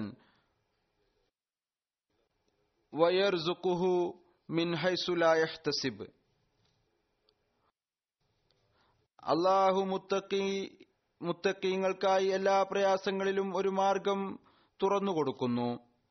വയർസുഖുഹു മിൻ ഹൈസു ലാ യഹ്തസിബ് അള്ളാഹു മുത്തക്കി മുത്തക്കീങ്ങൾക്കായി എല്ലാ പ്രയാസങ്ങളിലും ഒരു മാർഗം തുറന്നു കൊടുക്കുന്നു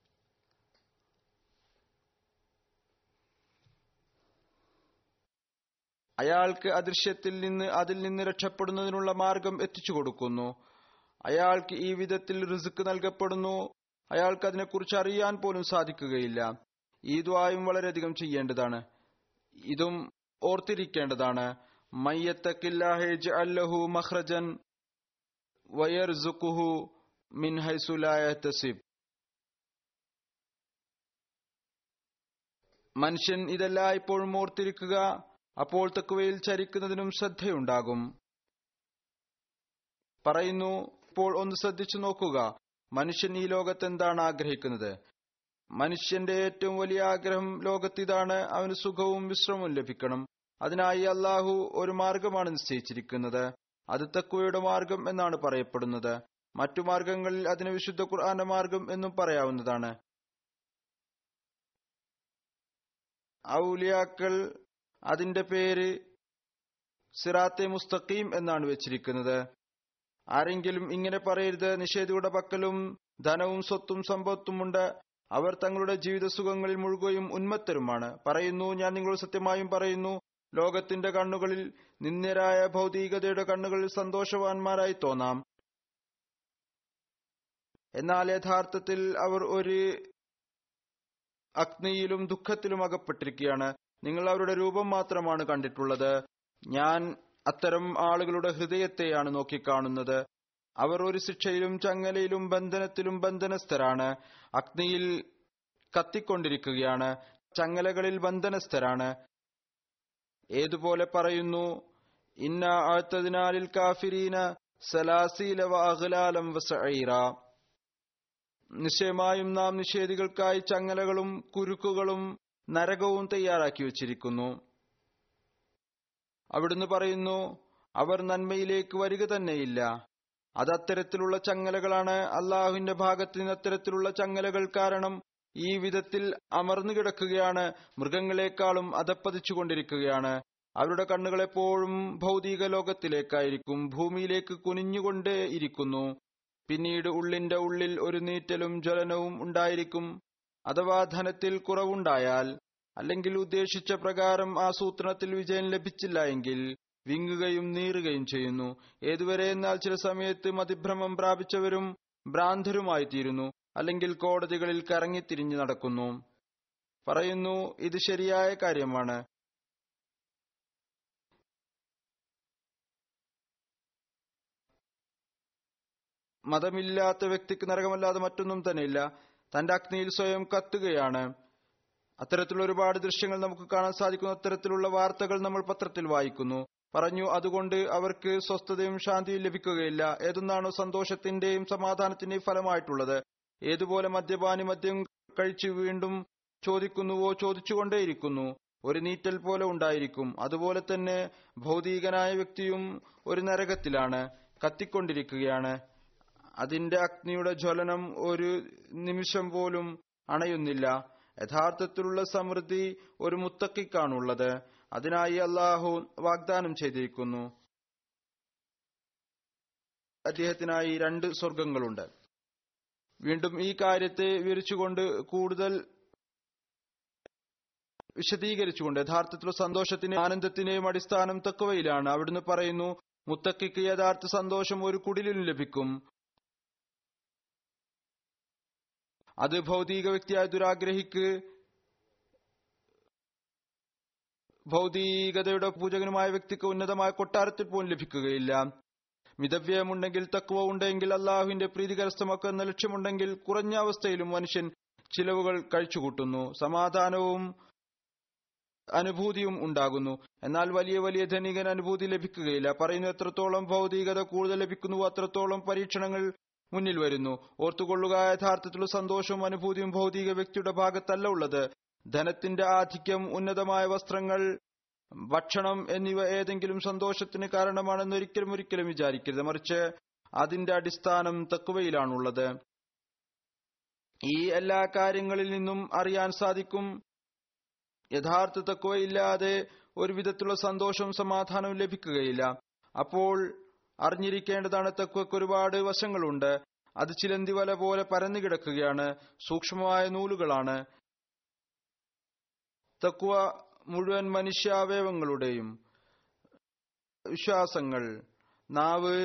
അയാൾക്ക് അദൃശ്യത്തിൽ നിന്ന് അതിൽ നിന്ന് രക്ഷപ്പെടുന്നതിനുള്ള മാർഗം എത്തിച്ചു കൊടുക്കുന്നു അയാൾക്ക് ഈ വിധത്തിൽ റിസ്ക് നൽകപ്പെടുന്നു അയാൾക്ക് അതിനെക്കുറിച്ച് അറിയാൻ പോലും സാധിക്കുകയില്ല ഈ ദ്വായും വളരെയധികം ചെയ്യേണ്ടതാണ് ഇതും ഓർത്തിരിക്കേണ്ടതാണ് മയ്യത്തക്കില്ലാഹേജ് അല്ലഹു മഖ്റജൻ വയർസുഖുഹു മിൻ ഹൈസുലായത്തസിബ് മനുഷ്യൻ ഇതെല്ലാം ഇപ്പോഴും ഓർത്തിരിക്കുക അപ്പോൾ തക്കുവയിൽ ചരിക്കുന്നതിനും ശ്രദ്ധയുണ്ടാകും പറയുന്നു ഇപ്പോൾ ഒന്ന് ശ്രദ്ധിച്ചു നോക്കുക മനുഷ്യൻ ഈ ലോകത്ത് എന്താണ് ആഗ്രഹിക്കുന്നത് മനുഷ്യന്റെ ഏറ്റവും വലിയ ആഗ്രഹം ലോകത്തിതാണ് അവന് സുഖവും വിശ്രമവും ലഭിക്കണം അതിനായി അള്ളാഹു ഒരു മാർഗമാണ് നിശ്ചയിച്ചിരിക്കുന്നത് അത് തക്കുവയുടെ മാർഗം എന്നാണ് പറയപ്പെടുന്നത് മറ്റു മാർഗങ്ങളിൽ അതിന് വിശുദ്ധ ഖുർആന്റെ മാർഗം എന്നും പറയാവുന്നതാണ് ഔലിയാക്കൾ അതിന്റെ പേര് സിറാത്തെ മുസ്തഖീം എന്നാണ് വെച്ചിരിക്കുന്നത് ആരെങ്കിലും ഇങ്ങനെ പറയരുത് നിഷേധിയുടെ പക്കലും ധനവും സ്വത്തും സമ്പത്തുമുണ്ട് അവർ തങ്ങളുടെ ജീവിത സുഖങ്ങളിൽ മുഴുകുകയും ഉന്മത്തരുമാണ് പറയുന്നു ഞാൻ നിങ്ങളോട് സത്യമായും പറയുന്നു ലോകത്തിന്റെ കണ്ണുകളിൽ നിന്ദ്യരായ ഭൗതികതയുടെ കണ്ണുകളിൽ സന്തോഷവാന്മാരായി തോന്നാം എന്നാൽ യഥാർത്ഥത്തിൽ അവർ ഒരു അഗ്നിയിലും ദുഃഖത്തിലും അകപ്പെട്ടിരിക്കുകയാണ് നിങ്ങൾ അവരുടെ രൂപം മാത്രമാണ് കണ്ടിട്ടുള്ളത് ഞാൻ അത്തരം ആളുകളുടെ ഹൃദയത്തെയാണ് നോക്കിക്കാണുന്നത് അവർ ഒരു ശിക്ഷയിലും ചങ്ങലയിലും ബന്ധനത്തിലും ബന്ധനസ്ഥരാണ് അഗ്നിയിൽ കത്തിക്കൊണ്ടിരിക്കുകയാണ് ചങ്ങലകളിൽ ബന്ധനസ്ഥരാണ് ഏതുപോലെ പറയുന്നു ഇന്ന ആഴ്ത്തതിനാലിൽ കാഫിരീന സലാസീല വ അഖ്ലാലം വസഈറ നിശ്ചയമായും നാം നിഷേധികൾക്കായി ചങ്ങലകളും കുരുക്കുകളും നരകവും തയ്യാറാക്കി വച്ചിരിക്കുന്നു അവിടുന്ന് പറയുന്നു അവർ നന്മയിലേക്ക് വരിക തന്നെയില്ല അത് അത്തരത്തിലുള്ള ചങ്ങലകളാണ് അള്ളാഹുവിന്റെ ഭാഗത്ത് നിന്ന് അത്തരത്തിലുള്ള ചങ്ങലകൾ കാരണം ഈ വിധത്തിൽ അമർന്നു കിടക്കുകയാണ് മൃഗങ്ങളെക്കാളും അധപ്പതിച്ചുകൊണ്ടിരിക്കുകയാണ് അവരുടെ കണ്ണുകൾ എപ്പോഴും ഭൗതിക ലോകത്തിലേക്കായിരിക്കും ഭൂമിയിലേക്ക് കുനിഞ്ഞുകൊണ്ടേ ഇരിക്കുന്നു പിന്നീട് ഉള്ളിന്റെ ഉള്ളിൽ ഒരു നീറ്റലും ജ്വലനവും ഉണ്ടായിരിക്കും അഥവാ ധനത്തിൽ കുറവുണ്ടായാൽ അല്ലെങ്കിൽ ഉദ്ദേശിച്ച പ്രകാരം ആസൂത്രണത്തിൽ വിജയം ലഭിച്ചില്ല എങ്കിൽ വിങ്ങുകയും നീറുകയും ചെയ്യുന്നു ഏതുവരെ എന്നാൽ ചില സമയത്ത് മതിഭ്രമം പ്രാപിച്ചവരും ഭ്രാന്തരുമായി തീരുന്നു അല്ലെങ്കിൽ കോടതികളിൽ കറങ്ങിത്തിരിഞ്ഞു നടക്കുന്നു പറയുന്നു ഇത് ശരിയായ കാര്യമാണ് മതമില്ലാത്ത വ്യക്തിക്ക് നരകമല്ലാതെ മറ്റൊന്നും തന്നെയില്ല തന്റെ അഗ്നിയിൽ സ്വയം കത്തുകയാണ് അത്തരത്തിലുള്ള ഒരുപാട് ദൃശ്യങ്ങൾ നമുക്ക് കാണാൻ സാധിക്കുന്നു അത്തരത്തിലുള്ള വാർത്തകൾ നമ്മൾ പത്രത്തിൽ വായിക്കുന്നു പറഞ്ഞു അതുകൊണ്ട് അവർക്ക് സ്വസ്ഥതയും ശാന്തിയും ലഭിക്കുകയില്ല ഏതൊന്നാണോ സന്തോഷത്തിന്റെയും സമാധാനത്തിന്റെയും ഫലമായിട്ടുള്ളത് ഏതുപോലെ മദ്യപാനി മദ്യം കഴിച്ച് വീണ്ടും ചോദിക്കുന്നുവോ ചോദിച്ചുകൊണ്ടേയിരിക്കുന്നു ഒരു നീറ്റൽ പോലെ ഉണ്ടായിരിക്കും അതുപോലെ തന്നെ ഭൗതികനായ വ്യക്തിയും ഒരു നരകത്തിലാണ് കത്തിക്കൊണ്ടിരിക്കുകയാണ് അതിന്റെ അഗ്നിയുടെ ജ്വലനം ഒരു നിമിഷം പോലും അണയുന്നില്ല യഥാർത്ഥത്തിലുള്ള സമൃദ്ധി ഒരു മുത്തക്കിക്കാണുള്ളത് അതിനായി അള്ളാഹു വാഗ്ദാനം ചെയ്തിരിക്കുന്നു അദ്ദേഹത്തിനായി രണ്ട് സ്വർഗങ്ങളുണ്ട് വീണ്ടും ഈ കാര്യത്തെ വിവരിച്ചുകൊണ്ട് കൂടുതൽ വിശദീകരിച്ചുകൊണ്ട് യഥാർത്ഥത്തിലുള്ള സന്തോഷത്തിന്റെയും ആനന്ദത്തിന്റെയും അടിസ്ഥാനം തക്കവയിലാണ് അവിടുന്ന് പറയുന്നു മുത്തക്കിക്ക് യഥാർത്ഥ സന്തോഷം ഒരു കുടിലും ലഭിക്കും അത് ഭൗതിക വ്യക്തിയായ ദുരാഗ്രഹിക്ക് ഭൗതികതയുടെ പൂജകനുമായ വ്യക്തിക്ക് ഉന്നതമായ കൊട്ടാരത്തിൽ പോലും ലഭിക്കുകയില്ല മിതവ്യയമുണ്ടെങ്കിൽ തക്കുവ ഉണ്ടെങ്കിൽ അള്ളാഹുവിന്റെ പ്രീതി കരസ്ഥമാക്കുന്ന ലക്ഷ്യമുണ്ടെങ്കിൽ കുറഞ്ഞ അവസ്ഥയിലും മനുഷ്യൻ ചിലവുകൾ കഴിച്ചുകൂട്ടുന്നു സമാധാനവും അനുഭൂതിയും ഉണ്ടാകുന്നു എന്നാൽ വലിയ വലിയ ധനികൻ അനുഭൂതി ലഭിക്കുകയില്ല പറയുന്നു എത്രത്തോളം ഭൗതികത കൂടുതൽ ലഭിക്കുന്നുവോ അത്രത്തോളം പരീക്ഷണങ്ങൾ മുന്നിൽ വരുന്നു ഓർത്തുകൊള്ളുക യഥാർത്ഥത്തിലുള്ള സന്തോഷവും അനുഭൂതിയും ഭൗതിക വ്യക്തിയുടെ ഭാഗത്തല്ല ഉള്ളത് ധനത്തിന്റെ ആധിക്യം ഉന്നതമായ വസ്ത്രങ്ങൾ ഭക്ഷണം എന്നിവ ഏതെങ്കിലും സന്തോഷത്തിന് കാരണമാണെന്ന് ഒരിക്കലും ഒരിക്കലും വിചാരിക്കരുത് മറിച്ച് അതിന്റെ അടിസ്ഥാനം തക്കുവയിലാണുള്ളത് ഈ എല്ലാ കാര്യങ്ങളിൽ നിന്നും അറിയാൻ സാധിക്കും യഥാർത്ഥ തക്കുവയില്ലാതെ ഒരു വിധത്തിലുള്ള സന്തോഷവും സമാധാനവും ലഭിക്കുകയില്ല അപ്പോൾ അറിഞ്ഞിരിക്കേണ്ടതാണ് തക്കുവയ്ക്ക് ഒരുപാട് വശങ്ങളുണ്ട് അത് ചിലന്തി വല പോലെ പരന്നു കിടക്കുകയാണ് സൂക്ഷ്മമായ നൂലുകളാണ് തക്കുവ മുഴുവൻ മനുഷ്യാവയവങ്ങളുടെയും വിശ്വാസങ്ങൾ നാവ്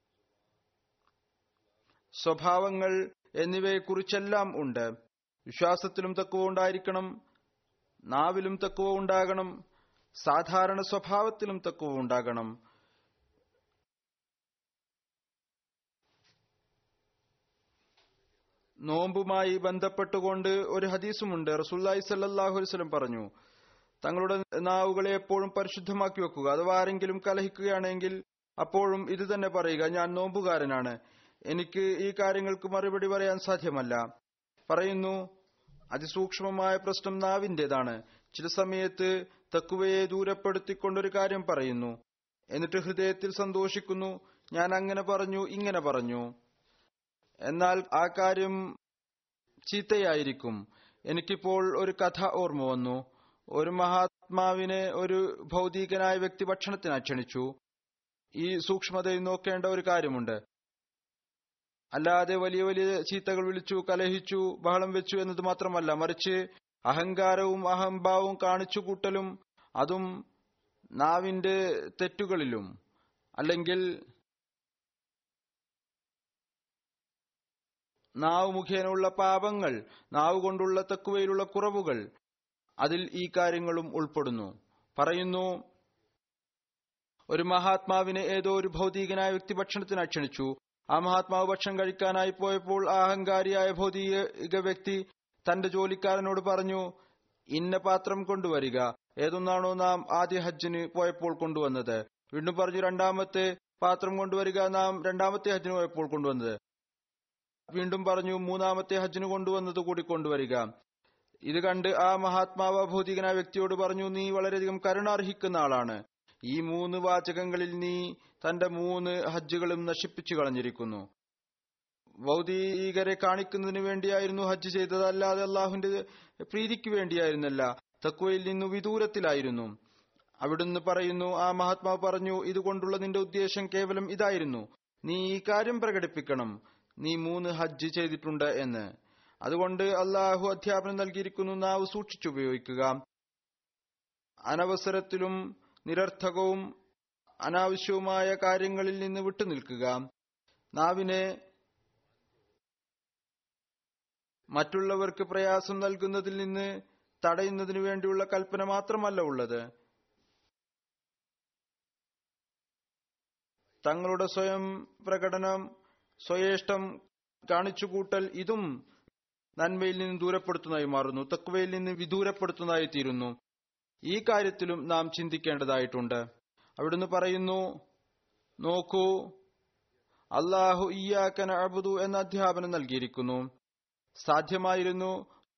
സ്വഭാവങ്ങൾ എന്നിവയെക്കുറിച്ചെല്ലാം ഉണ്ട് വിശ്വാസത്തിലും തക്കുവ ഉണ്ടായിരിക്കണം നാവിലും തക്കുവ ഉണ്ടാകണം സാധാരണ സ്വഭാവത്തിലും തക്കുവ ഉണ്ടാകണം നോമ്പുമായി ബന്ധപ്പെട്ടുകൊണ്ട് ഒരു ഹദീസുമുണ്ട് റസൂല്ലായി സല്ലാഹു വസ്ലം പറഞ്ഞു തങ്ങളുടെ നാവുകളെ എപ്പോഴും പരിശുദ്ധമാക്കി വെക്കുക അഥവാ ആരെങ്കിലും കലഹിക്കുകയാണെങ്കിൽ അപ്പോഴും ഇത് തന്നെ പറയുക ഞാൻ നോമ്പുകാരനാണ് എനിക്ക് ഈ കാര്യങ്ങൾക്ക് മറുപടി പറയാൻ സാധ്യമല്ല പറയുന്നു അതിസൂക്ഷ്മമായ പ്രശ്നം നാവിന്റേതാണ് ചില സമയത്ത് തക്കുവയെ ദൂരപ്പെടുത്തിക്കൊണ്ടൊരു കാര്യം പറയുന്നു എന്നിട്ട് ഹൃദയത്തിൽ സന്തോഷിക്കുന്നു ഞാൻ അങ്ങനെ പറഞ്ഞു ഇങ്ങനെ പറഞ്ഞു എന്നാൽ ആ കാര്യം ചീത്തയായിരിക്കും എനിക്കിപ്പോൾ ഒരു കഥ ഓർമ്മ വന്നു ഒരു മഹാത്മാവിനെ ഒരു ഭൗതികനായ വ്യക്തി ഭക്ഷണത്തിനായി ക്ഷണിച്ചു ഈ സൂക്ഷ്മതയിൽ നോക്കേണ്ട ഒരു കാര്യമുണ്ട് അല്ലാതെ വലിയ വലിയ ചീത്തകൾ വിളിച്ചു കലഹിച്ചു ബഹളം വെച്ചു എന്നത് മാത്രമല്ല മറിച്ച് അഹങ്കാരവും അഹംഭാവവും കാണിച്ചു കൂട്ടലും അതും നാവിന്റെ തെറ്റുകളിലും അല്ലെങ്കിൽ നാവ് മുഖേനയുള്ള പാപങ്ങൾ നാവ് കൊണ്ടുള്ള തെക്കുവയിലുള്ള കുറവുകൾ അതിൽ ഈ കാര്യങ്ങളും ഉൾപ്പെടുന്നു പറയുന്നു ഒരു മഹാത്മാവിനെ ഏതോ ഒരു ഭൗതികനായ വ്യക്തി ഭക്ഷണത്തിനായി ക്ഷണിച്ചു ആ മഹാത്മാവ് ഭക്ഷണം കഴിക്കാനായി പോയപ്പോൾ ആ അഹങ്കാരിയായ ഭൗതിക വ്യക്തി തന്റെ ജോലിക്കാരനോട് പറഞ്ഞു ഇന്ന പാത്രം കൊണ്ടുവരിക ഏതൊന്നാണോ നാം ആദ്യ ഹജ്ജിന് പോയപ്പോൾ കൊണ്ടുവന്നത് വീണ്ടും പറഞ്ഞു രണ്ടാമത്തെ പാത്രം കൊണ്ടുവരിക നാം രണ്ടാമത്തെ ഹജ്ജിന് പോയപ്പോൾ കൊണ്ടുവന്നത് വീണ്ടും പറഞ്ഞു മൂന്നാമത്തെ ഹജ്ജിന് കൊണ്ടുവന്നത് കൂടി കൊണ്ടുവരിക ഇത് കണ്ട് ആ മഹാത്മാവ് ഭൗതികനായ വ്യക്തിയോട് പറഞ്ഞു നീ വളരെയധികം കരുണ അർഹിക്കുന്ന ആളാണ് ഈ മൂന്ന് വാചകങ്ങളിൽ നീ തന്റെ മൂന്ന് ഹജ്ജുകളും നശിപ്പിച്ചു കളഞ്ഞിരിക്കുന്നു ഭൗതികരെ കാണിക്കുന്നതിന് വേണ്ടിയായിരുന്നു ഹജ്ജ് ചെയ്തത് അല്ലാതെ അള്ളാഹുവിന്റെ പ്രീതിക്ക് വേണ്ടിയായിരുന്നല്ല തക്വയിൽ നിന്നു വിദൂരത്തിലായിരുന്നു അവിടുന്ന് പറയുന്നു ആ മഹാത്മാവ് പറഞ്ഞു ഇതുകൊണ്ടുള്ള നിന്റെ ഉദ്ദേശം കേവലം ഇതായിരുന്നു നീ ഈ കാര്യം പ്രകടിപ്പിക്കണം നീ മൂന്ന് ഹജ്ജ് ചെയ്തിട്ടുണ്ട് എന്ന് അതുകൊണ്ട് അള്ളാഹു അധ്യാപനം നൽകിയിരിക്കുന്നു നാവ് സൂക്ഷിച്ചുപയോഗിക്കുക അനവസരത്തിലും നിരർത്ഥകവും അനാവശ്യവുമായ കാര്യങ്ങളിൽ നിന്ന് വിട്ടുനിൽക്കുക നാവിനെ മറ്റുള്ളവർക്ക് പ്രയാസം നൽകുന്നതിൽ നിന്ന് തടയുന്നതിനു വേണ്ടിയുള്ള കൽപ്പന മാത്രമല്ല ഉള്ളത് തങ്ങളുടെ സ്വയം പ്രകടനം സ്വയേഷ്ടം കാണിച്ചുകൂട്ടൽ ഇതും നന്മയിൽ നിന്ന് ദൂരപ്പെടുത്തുന്നതായി മാറുന്നു തക്വയിൽ നിന്ന് വിദൂരപ്പെടുത്തുന്നതായി തീരുന്നു ഈ കാര്യത്തിലും നാം ചിന്തിക്കേണ്ടതായിട്ടുണ്ട് അവിടുന്ന് പറയുന്നു നോക്കൂ അള്ളാഹു ഇയാക്കൻ അബുദു എന്ന അധ്യാപനം നൽകിയിരിക്കുന്നു സാധ്യമായിരുന്നു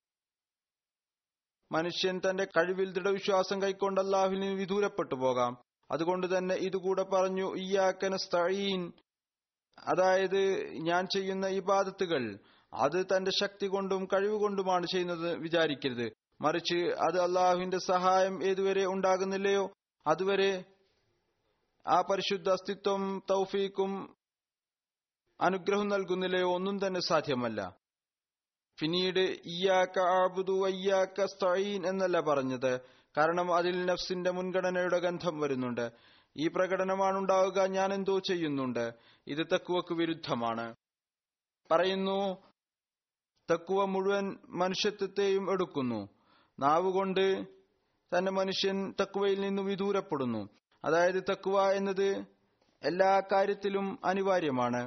മനുഷ്യൻ തന്റെ കഴിവിൽ ദൃഢവിശ്വാസം കൈക്കൊണ്ട് അള്ളാഹുവിൽ നിന്ന് വിദൂരപ്പെട്ടു പോകാം അതുകൊണ്ട് തന്നെ ഇതുകൂടെ പറഞ്ഞു ഇയാക്കന സ്ഥഴീൻ അതായത് ഞാൻ ചെയ്യുന്ന ഇബാദത്തുകൾ അത് തന്റെ ശക്തി കൊണ്ടും കഴിവ് കൊണ്ടുമാണ് ചെയ്യുന്നത് വിചാരിക്കരുത് മറിച്ച് അത് അള്ളാഹുവിന്റെ സഹായം ഏതുവരെ ഉണ്ടാകുന്നില്ലയോ അതുവരെ ആ പരിശുദ്ധ അസ്തിത്വം തൗഫീക്കും അനുഗ്രഹം നൽകുന്നില്ലയോ ഒന്നും തന്നെ സാധ്യമല്ല പിന്നീട് ഇയാക്ക ആബുദു അയ്യാക്ക സ്തഈൻ എന്നല്ല പറഞ്ഞത് കാരണം അതിൽ നഫ്സിന്റെ മുൻഗണനയുടെ ഗന്ധം വരുന്നുണ്ട് ഈ പ്രകടനമാണ് ഉണ്ടാവുക ഞാൻ എന്തോ ചെയ്യുന്നുണ്ട് ഇത് തക്കുവക്ക് വിരുദ്ധമാണ് പറയുന്നു തക്കുവ മുഴുവൻ മനുഷ്യത്വത്തെയും എടുക്കുന്നു നാവുകൊണ്ട് തന്നെ മനുഷ്യൻ തക്കുവയിൽ നിന്ന് വിദൂരപ്പെടുന്നു അതായത് തക്കുവ എന്നത് എല്ലാ കാര്യത്തിലും അനിവാര്യമാണ്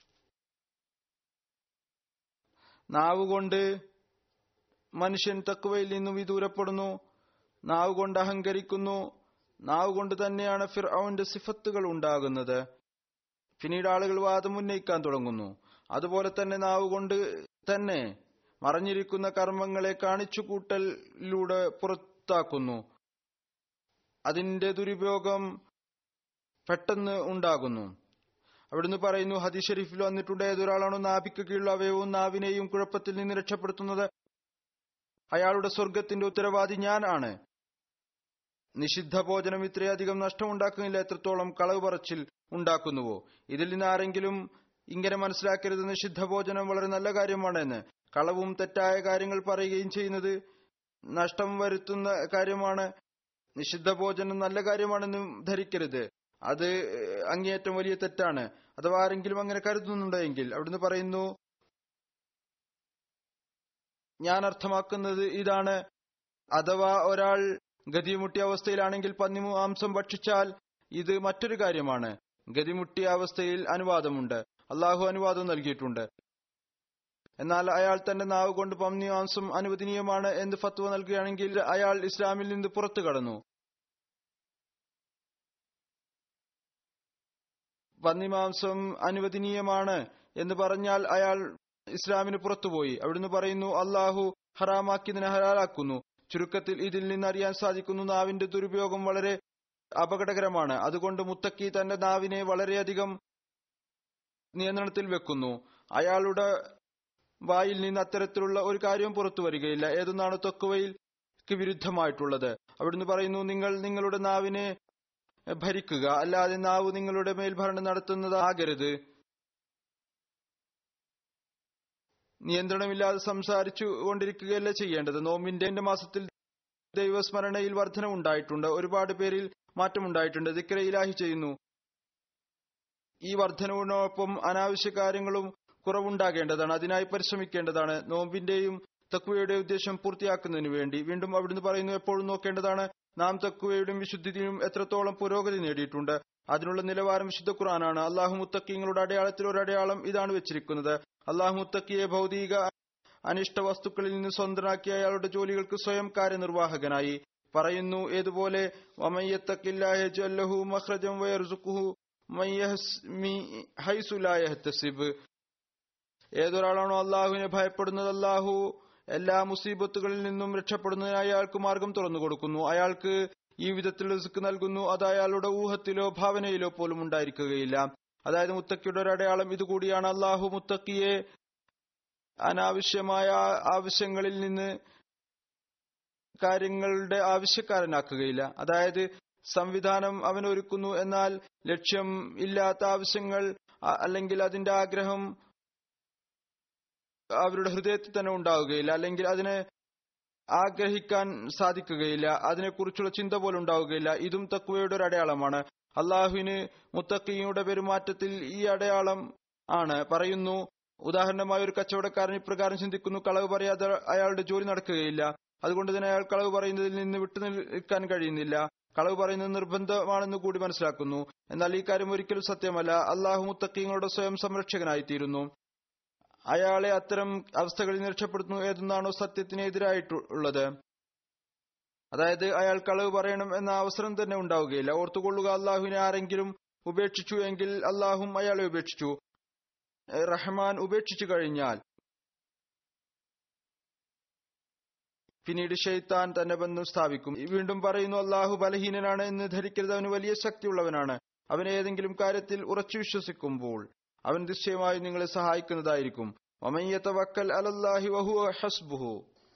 നാവുകൊണ്ട് മനുഷ്യൻ തക്കുവയിൽ നിന്നും വിദൂരപ്പെടുന്നു നാവ് കൊണ്ട് അഹങ്കരിക്കുന്നു നാവ് കൊണ്ട് തന്നെയാണ് ഫിർ അവന്റെ സിഫത്തുകൾ ഉണ്ടാകുന്നത് പിന്നീട് ആളുകൾ വാദം ഉന്നയിക്കാൻ തുടങ്ങുന്നു അതുപോലെ തന്നെ നാവ് കൊണ്ട് തന്നെ മറഞ്ഞിരിക്കുന്ന കർമ്മങ്ങളെ കാണിച്ചു കൂട്ടലിലൂടെ പുറത്താക്കുന്നു അതിന്റെ ദുരുപയോഗം പെട്ടെന്ന് ഉണ്ടാകുന്നു അവിടുന്ന് പറയുന്നു ഹദീസ് ഷെരീഫിൽ വന്നിട്ടുണ്ട് ഏതൊരാളാണോ നാഭിക്ക് കീഴിലുള്ള അവയവും നാവിനെയും കുഴപ്പത്തിൽ നിന്ന് രക്ഷപ്പെടുത്തുന്നത് അയാളുടെ സ്വർഗത്തിന്റെ ഉത്തരവാദി ഞാൻ ആണ് നിഷിദ്ധ ഭോജനം ഇത്രയധികം നഷ്ടമുണ്ടാക്കുന്നില്ല എത്രത്തോളം കളവ് പറച്ചിൽ ഉണ്ടാക്കുന്നുവോ ഇതിൽ നിന്ന് ആരെങ്കിലും ഇങ്ങനെ മനസ്സിലാക്കരുത് നിഷിദ്ധ ഭോജനം വളരെ നല്ല കാര്യമാണ് എന്ന് കളവും തെറ്റായ കാര്യങ്ങൾ പറയുകയും ചെയ്യുന്നത് നഷ്ടം വരുത്തുന്ന കാര്യമാണ് നിഷിദ്ധ ഭോജനം നല്ല കാര്യമാണെന്നും ധരിക്കരുത് അത് അങ്ങേയറ്റം വലിയ തെറ്റാണ് അഥവാ ആരെങ്കിലും അങ്ങനെ കരുതുന്നുണ്ടെങ്കിൽ അവിടുന്ന് പറയുന്നു ഞാൻ അർത്ഥമാക്കുന്നത് ഇതാണ് അഥവാ ഒരാൾ ഗതിമുട്ടിയ അവസ്ഥയിലാണെങ്കിൽ പന്നി മാംസം ഭക്ഷിച്ചാൽ ഇത് മറ്റൊരു കാര്യമാണ് ഗതിമുട്ടിയ അവസ്ഥയിൽ അനുവാദമുണ്ട് അള്ളാഹു അനുവാദം നൽകിയിട്ടുണ്ട് എന്നാൽ അയാൾ തന്റെ നാവ് കൊണ്ട് പന്നി മാംസം അനുവദനീയമാണ് എന്ന് ഫത്വ നൽകുകയാണെങ്കിൽ അയാൾ ഇസ്ലാമിൽ നിന്ന് പുറത്തു കടന്നു പന്നിമാംസം അനുവദനീയമാണ് എന്ന് പറഞ്ഞാൽ അയാൾ ഇസ്ലാമിന് പുറത്തുപോയി അവിടുന്ന് പറയുന്നു അള്ളാഹു ഹറാമാക്കിയതിനെ ഹലാലാക്കുന്നു ചുരുക്കത്തിൽ ഇതിൽ നിന്ന് അറിയാൻ സാധിക്കുന്നു നാവിന്റെ ദുരുപയോഗം വളരെ അപകടകരമാണ് അതുകൊണ്ട് മുത്തക്കി തന്റെ നാവിനെ വളരെയധികം നിയന്ത്രണത്തിൽ വെക്കുന്നു അയാളുടെ വായിൽ നിന്ന് അത്തരത്തിലുള്ള ഒരു കാര്യവും പുറത്തു വരികയില്ല ഏതൊന്നാണ് തൊക്കുവയിൽക്ക് വിരുദ്ധമായിട്ടുള്ളത് അവിടുന്ന് പറയുന്നു നിങ്ങൾ നിങ്ങളുടെ നാവിനെ ഭരിക്കുക അല്ലാതെ നാവ് നിങ്ങളുടെ മേൽ ഭരണം നടത്തുന്നതാകരുത് നിയന്ത്രണമില്ലാതെ സംസാരിച്ചു കൊണ്ടിരിക്കുകയല്ല ചെയ്യേണ്ടത് നോമ്പിന്റെ മാസത്തിൽ ദൈവസ്മരണയിൽ വർധന ഉണ്ടായിട്ടുണ്ട് ഒരുപാട് പേരിൽ മാറ്റമുണ്ടായിട്ടുണ്ട് ദിക്ര ഇലാഹി ചെയ്യുന്നു ഈ വർധനവിനൊപ്പം അനാവശ്യ കാര്യങ്ങളും കുറവുണ്ടാകേണ്ടതാണ് അതിനായി പരിശ്രമിക്കേണ്ടതാണ് നോമ്പിന്റെയും തക്കുവയുടെ ഉദ്ദേശം പൂർത്തിയാക്കുന്നതിന് വേണ്ടി വീണ്ടും അവിടുന്ന് പറയുന്നു എപ്പോഴും നോക്കേണ്ടതാണ് നാം തക്കുവയുടെയും വിശുദ്ധിയും എത്രത്തോളം പുരോഗതി നേടിയിട്ടുണ്ട് അതിനുള്ള നിലവാരം വിശുദ്ധ ഖുറാനാണ് അള്ളാഹു മുത്തക്കിങ്ങളുടെ അടയാളത്തിൽ ഒരു അടയാളം ഇതാണ് വെച്ചിരിക്കുന്നത് അള്ളാഹു മുത്തക്കിയെ ഭൗതിക അനിഷ്ട വസ്തുക്കളിൽ നിന്ന് സ്വന്തനാക്കിയ അയാളുടെ ജോലികൾക്ക് സ്വയം കാര്യനിർവാഹകനായി പറയുന്നു ഏതുപോലെ വമയ്യത്തക്കില്ലാഹു മഹ്റജം വയർസുഖുഹു ഹൈസുലായഹത്തസിബ് ഏതൊരാളാണോ അള്ളാഹുവിനെ ഭയപ്പെടുന്നത് അള്ളാഹു എല്ലാ മുസീബത്തുകളിൽ നിന്നും രക്ഷപ്പെടുന്നതിന് അയാൾക്ക് മാർഗം തുറന്നു കൊടുക്കുന്നു അയാൾക്ക് ഈ വിധത്തിൽ റിസ്ക് നൽകുന്നു അത് അയാളുടെ ഊഹത്തിലോ ഭാവനയിലോ പോലും ഉണ്ടായിരിക്കുകയില്ല അതായത് മുത്തക്കിയുടെ ഒരു അടയാളം ഇതുകൂടിയാണ് അള്ളാഹു മുത്തക്കിയെ അനാവശ്യമായ ആവശ്യങ്ങളിൽ നിന്ന് കാര്യങ്ങളുടെ ആവശ്യക്കാരനാക്കുകയില്ല അതായത് സംവിധാനം അവൻ ഒരുക്കുന്നു എന്നാൽ ലക്ഷ്യം ഇല്ലാത്ത ആവശ്യങ്ങൾ അല്ലെങ്കിൽ അതിന്റെ ആഗ്രഹം അവരുടെ ഹൃദയത്തിൽ തന്നെ ഉണ്ടാവുകയില്ല അല്ലെങ്കിൽ അതിനെ ആഗ്രഹിക്കാൻ സാധിക്കുകയില്ല അതിനെക്കുറിച്ചുള്ള ചിന്ത പോലും ഉണ്ടാവുകയില്ല ഇതും തക്വയുടെ ഒരു അടയാളമാണ് അള്ളാഹുവിന് മുത്തക്കിയുടെ പെരുമാറ്റത്തിൽ ഈ അടയാളം ആണ് പറയുന്നു ഉദാഹരണമായി ഒരു കച്ചവടക്കാരൻ ഇപ്രകാരം ചിന്തിക്കുന്നു കളവ് പറയാതെ അയാളുടെ ജോലി നടക്കുകയില്ല അതുകൊണ്ട് തന്നെ അയാൾ കളവ് പറയുന്നതിൽ നിന്ന് വിട്ടു നിൽക്കാൻ കഴിയുന്നില്ല കളവ് പറയുന്നത് നിർബന്ധമാണെന്ന് കൂടി മനസ്സിലാക്കുന്നു എന്നാൽ ഈ കാര്യം ഒരിക്കലും സത്യമല്ല അള്ളാഹു മുത്തക്കിങ്ങളുടെ സ്വയം സംരക്ഷകനായിത്തീരുന്നു അയാളെ അത്തരം അവസ്ഥകളിൽ നിന്ന് രക്ഷപ്പെടുത്തുന്നു ഏതെന്നാണോ സത്യത്തിന് എതിരായിട്ടുള്ളത് അതായത് അയാൾ കളവ് പറയണം എന്ന അവസരം തന്നെ ഉണ്ടാവുകയില്ല ഓർത്തുകൊള്ളുക അള്ളാഹുവിനെ ആരെങ്കിലും ഉപേക്ഷിച്ചു എങ്കിൽ അള്ളാഹും അയാളെ ഉപേക്ഷിച്ചു റഹ്മാൻ ഉപേക്ഷിച്ചു കഴിഞ്ഞാൽ പിന്നീട് ഷെയ്ത്താൻ തന്നെ ബന്ധം സ്ഥാപിക്കും വീണ്ടും പറയുന്നു അള്ളാഹു ബലഹീനനാണ് എന്ന് ധരിക്കരുത് അവന് വലിയ ശക്തിയുള്ളവനാണ് അവൻ ഏതെങ്കിലും കാര്യത്തിൽ ഉറച്ചു വിശ്വസിക്കുമ്പോൾ അവൻ നിശ്ചയമായി നിങ്ങളെ സഹായിക്കുന്നതായിരിക്കും വക്കൽ അലല്ലാഹി വഹു ഹസ്ബുഹു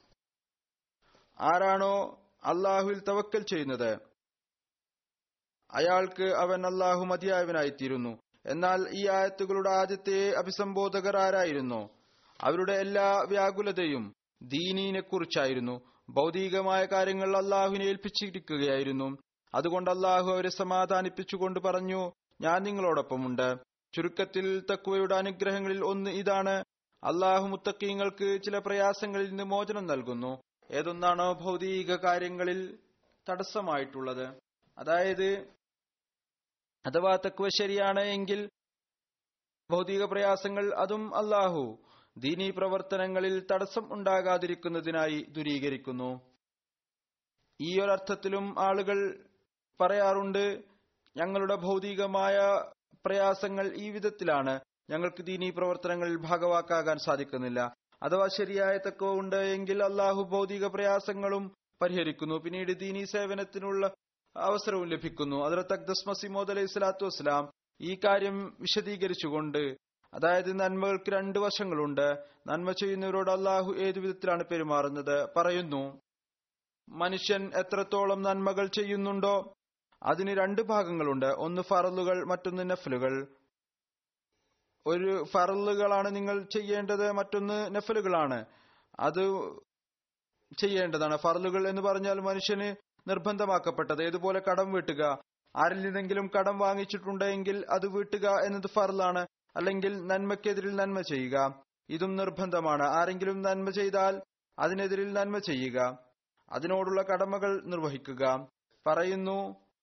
ആരാണോ അള്ളാഹുവിൽ തവക്കൽ ചെയ്യുന്നത് അയാൾക്ക് അവൻ അള്ളാഹു മതിയായവനായിത്തീരുന്നു എന്നാൽ ഈ ആയത്തുകളുടെ ആദ്യത്തെ അഭിസംബോധകർ ആരായിരുന്നു അവരുടെ എല്ലാ വ്യാകുലതയും ദീനീനെ കുറിച്ചായിരുന്നു ഭൗതികമായ കാര്യങ്ങൾ അള്ളാഹുവിനെ ഏൽപ്പിച്ചിരിക്കുകയായിരുന്നു അതുകൊണ്ട് അള്ളാഹു അവരെ സമാധാനിപ്പിച്ചുകൊണ്ട് പറഞ്ഞു ഞാൻ നിങ്ങളോടൊപ്പമുണ്ട് ചുരുക്കത്തിൽ തക്കുവയുടെ അനുഗ്രഹങ്ങളിൽ ഒന്ന് ഇതാണ് അള്ളാഹു മുത്തക്കീങ്ങൾക്ക് ചില പ്രയാസങ്ങളിൽ നിന്ന് മോചനം നൽകുന്നു ഏതൊന്നാണോ ഭൗതിക കാര്യങ്ങളിൽ തടസ്സമായിട്ടുള്ളത് അതായത് അഥവാ തക്കുവ ശരിയാണ് എങ്കിൽ ഭൗതിക പ്രയാസങ്ങൾ അതും അള്ളാഹു ദീനീ പ്രവർത്തനങ്ങളിൽ തടസ്സം ഉണ്ടാകാതിരിക്കുന്നതിനായി ദുരീകരിക്കുന്നു ഈ ഒരർത്ഥത്തിലും ആളുകൾ പറയാറുണ്ട് ഞങ്ങളുടെ ഭൗതികമായ പ്രയാസങ്ങൾ ഈ വിധത്തിലാണ് ഞങ്ങൾക്ക് ദീനീ പ്രവർത്തനങ്ങളിൽ ഭാഗവാക്കാകാൻ സാധിക്കുന്നില്ല അഥവാ ശരിയായ തക്കവ ഉണ്ട് എങ്കിൽ അള്ളാഹു ഭൗതിക പ്രയാസങ്ങളും പരിഹരിക്കുന്നു പിന്നീട് ദീനീ സേവനത്തിനുള്ള അവസരവും ലഭിക്കുന്നു അതിർത്ത് അക്ദസ് മസിമോദ് അലൈഹി സ്വലാത്തു വസ്സലാം ഈ കാര്യം വിശദീകരിച്ചുകൊണ്ട് അതായത് നന്മകൾക്ക് രണ്ട് വശങ്ങളുണ്ട് നന്മ ചെയ്യുന്നവരോട് അള്ളാഹു ഏതു വിധത്തിലാണ് പെരുമാറുന്നത് പറയുന്നു മനുഷ്യൻ എത്രത്തോളം നന്മകൾ ചെയ്യുന്നുണ്ടോ അതിന് രണ്ട് ഭാഗങ്ങളുണ്ട് ഒന്ന് ഫറലുകൾ മറ്റൊന്ന് നഫലുകൾ ഒരു ഫറലുകളാണ് നിങ്ങൾ ചെയ്യേണ്ടത് മറ്റൊന്ന് നഫലുകളാണ് അത് ചെയ്യേണ്ടതാണ് ഫറലുകൾ എന്ന് പറഞ്ഞാൽ മനുഷ്യന് നിർബന്ധമാക്കപ്പെട്ടത് ഏതുപോലെ കടം വീട്ടുക ആരിൽ നിന്നെങ്കിലും കടം വാങ്ങിച്ചിട്ടുണ്ടെങ്കിൽ അത് വീട്ടുക എന്നത് ഫറലാണ് അല്ലെങ്കിൽ നന്മയ്ക്കെതിരിൽ നന്മ ചെയ്യുക ഇതും നിർബന്ധമാണ് ആരെങ്കിലും നന്മ ചെയ്താൽ അതിനെതിരിൽ നന്മ ചെയ്യുക അതിനോടുള്ള കടമകൾ നിർവഹിക്കുക പറയുന്നു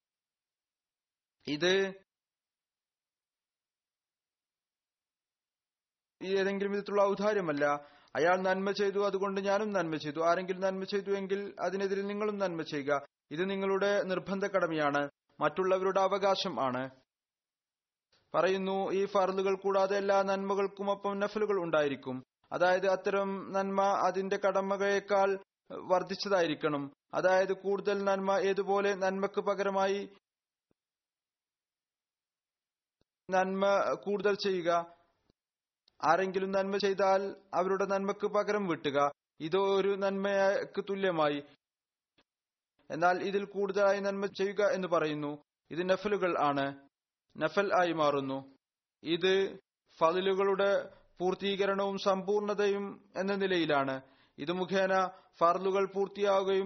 ഇത് ഏതെങ്കിലും വിധത്തിലുള്ള ഔദാര്യമല്ല അയാൾ നന്മ ചെയ്തു അതുകൊണ്ട് ഞാനും നന്മ ചെയ്തു ആരെങ്കിലും നന്മ ചെയ്തു എങ്കിൽ അതിനെതിരെ നിങ്ങളും നന്മ ചെയ്യുക ഇത് നിങ്ങളുടെ നിർബന്ധ കടമയാണ് മറ്റുള്ളവരുടെ അവകാശം ആണ് പറയുന്നു ഈ ഫർലുകൾ കൂടാതെ എല്ലാ നന്മകൾക്കുമൊപ്പം നഫലുകൾ ഉണ്ടായിരിക്കും അതായത് അത്തരം നന്മ അതിന്റെ കടമകളേക്കാൾ വർദ്ധിച്ചതായിരിക്കണം അതായത് കൂടുതൽ നന്മ ഏതുപോലെ നന്മക്ക് പകരമായി നന്മ കൂടുതൽ ചെയ്യുക ആരെങ്കിലും നന്മ ചെയ്താൽ അവരുടെ നന്മക്ക് പകരം വിട്ടുക ഇത് ഒരു നന്മയ്ക്ക് തുല്യമായി എന്നാൽ ഇതിൽ കൂടുതലായി നന്മ ചെയ്യുക എന്ന് പറയുന്നു ഇത് നഫലുകൾ ആണ് നഫൽ ആയി മാറുന്നു ഇത് ഫതിലുകളുടെ പൂർത്തീകരണവും സമ്പൂർണതയും എന്ന നിലയിലാണ് ഇത് മുഖേന ഫർലുകൾ പൂർത്തിയാവുകയും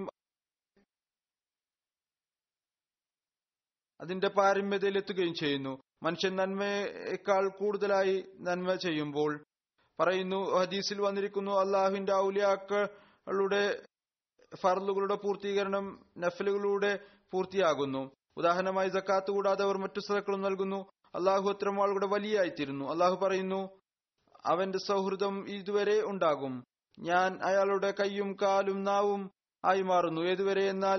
അതിന്റെ പാരമ്യതയിലെത്തുകയും ചെയ്യുന്നു മനുഷ്യൻ നന്മയേക്കാൾ കൂടുതലായി നന്മ ചെയ്യുമ്പോൾ പറയുന്നു ഹദീസിൽ വന്നിരിക്കുന്നു അള്ളാഹുവിന്റെ ഔലിയാക്കളുടെ ഫർലുകളുടെ പൂർത്തീകരണം നഫലുകളുടെ പൂർത്തിയാകുന്നു ഉദാഹരണമായി ജക്കാത്ത് കൂടാതെ അവർ മറ്റു സദക്കളും നൽകുന്നു അള്ളാഹു അത്തരം ആളുകളുടെ വലിയായിത്തീരുന്നു അള്ളാഹു പറയുന്നു അവന്റെ സൗഹൃദം ഇതുവരെ ഉണ്ടാകും ഞാൻ അയാളുടെ കൈയും കാലും നാവും ആയി മാറുന്നു ഏതുവരെ എന്നാൽ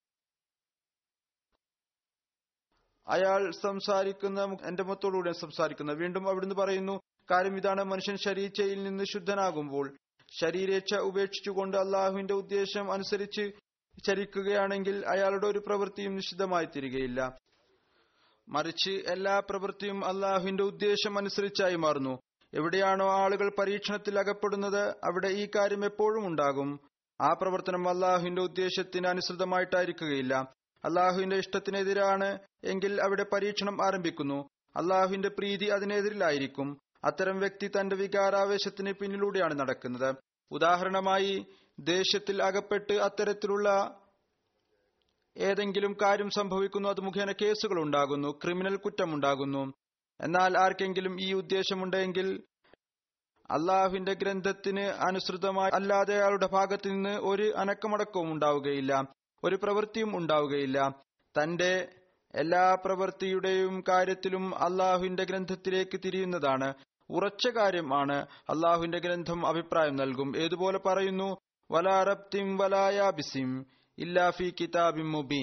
അയാൾ സംസാരിക്കുന്ന എന്റെ മുഖത്തോടുകൂടെ സംസാരിക്കുന്ന വീണ്ടും അവിടുന്ന് പറയുന്നു കാര്യം ഇതാണ് മനുഷ്യൻ ശരീരയിൽ നിന്ന് ശുദ്ധനാകുമ്പോൾ ശരീരേച്ഛ ഉപേക്ഷിച്ചുകൊണ്ട് അള്ളാഹുവിന്റെ ഉദ്ദേശം അനുസരിച്ച് ചരിക്കുകയാണെങ്കിൽ അയാളുടെ ഒരു പ്രവൃത്തിയും നിശ്ചിതമായി തീരുകയില്ല മറിച്ച് എല്ലാ പ്രവൃത്തിയും അള്ളാഹുവിന്റെ ഉദ്ദേശം അനുസരിച്ചായി മാറുന്നു എവിടെയാണോ ആളുകൾ പരീക്ഷണത്തിൽ അകപ്പെടുന്നത് അവിടെ ഈ കാര്യം എപ്പോഴും ഉണ്ടാകും ആ പ്രവർത്തനം അള്ളാഹുവിന്റെ ഉദ്ദേശത്തിന് അനുസൃതമായിട്ടായിരിക്കുകയില്ല അള്ളാഹുവിന്റെ ഇഷ്ടത്തിനെതിരാണ് എങ്കിൽ അവിടെ പരീക്ഷണം ആരംഭിക്കുന്നു അള്ളാഹുവിന്റെ പ്രീതി അതിനെതിരിലായിരിക്കും അത്തരം വ്യക്തി തന്റെ വികാരാവേശത്തിന് പിന്നിലൂടെയാണ് നടക്കുന്നത് ഉദാഹരണമായി ദേഷ്യത്തിൽ അകപ്പെട്ട് അത്തരത്തിലുള്ള ഏതെങ്കിലും കാര്യം സംഭവിക്കുന്നു അത് മുഖേന കേസുകൾ ഉണ്ടാകുന്നു ക്രിമിനൽ കുറ്റമുണ്ടാകുന്നു എന്നാൽ ആർക്കെങ്കിലും ഈ ഉദ്ദേശമുണ്ടെങ്കിൽ അള്ളാഹുവിന്റെ ഗ്രന്ഥത്തിന് അനുസൃതമായി അല്ലാതെ അയാളുടെ ഭാഗത്ത് നിന്ന് ഒരു അനക്കമടക്കവും ഉണ്ടാവുകയില്ല ഒരു പ്രവൃത്തിയും ഉണ്ടാവുകയില്ല തന്റെ എല്ലാ പ്രവൃത്തിയുടെയും കാര്യത്തിലും അള്ളാഹുവിന്റെ ഗ്രന്ഥത്തിലേക്ക് തിരിയുന്നതാണ് ഉറച്ച കാര്യമാണ് അള്ളാഹുവിന്റെ ഗ്രന്ഥം അഭിപ്രായം നൽകും ഏതുപോലെ പറയുന്നു വലാ റബ്തിം വലായാബിസിം ഇല്ലാ ഫി കിതാബിം മുബീൻ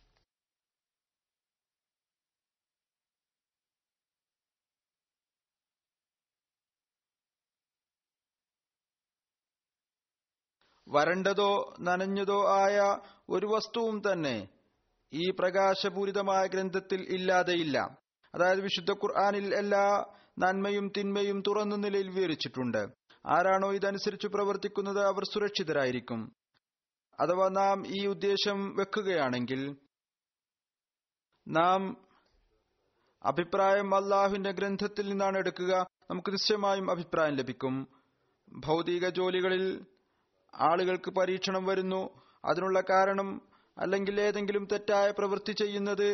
വരണ്ടതോ നനഞ്ഞതോ ആയ ഒരു വസ്തുവും തന്നെ ഈ പ്രകാശപൂരിതമായ ഗ്രന്ഥത്തിൽ ഇല്ലാതെയില്ല അതായത് വിശുദ്ധ ഖുർആാനിൽ എല്ലാ നന്മയും തിന്മയും തുറന്ന നിലയിൽ വിവരിച്ചിട്ടുണ്ട് ആരാണോ ഇതനുസരിച്ച് പ്രവർത്തിക്കുന്നത് അവർ സുരക്ഷിതരായിരിക്കും അഥവാ നാം ഈ ഉദ്ദേശം വെക്കുകയാണെങ്കിൽ നാം അഭിപ്രായം അള്ളാഹുവിന്റെ ഗ്രന്ഥത്തിൽ നിന്നാണ് എടുക്കുക നമുക്ക് നിശ്ചയമായും അഭിപ്രായം ലഭിക്കും ഭൗതിക ജോലികളിൽ ആളുകൾക്ക് പരീക്ഷണം വരുന്നു അതിനുള്ള കാരണം അല്ലെങ്കിൽ ഏതെങ്കിലും തെറ്റായ പ്രവൃത്തി ചെയ്യുന്നത്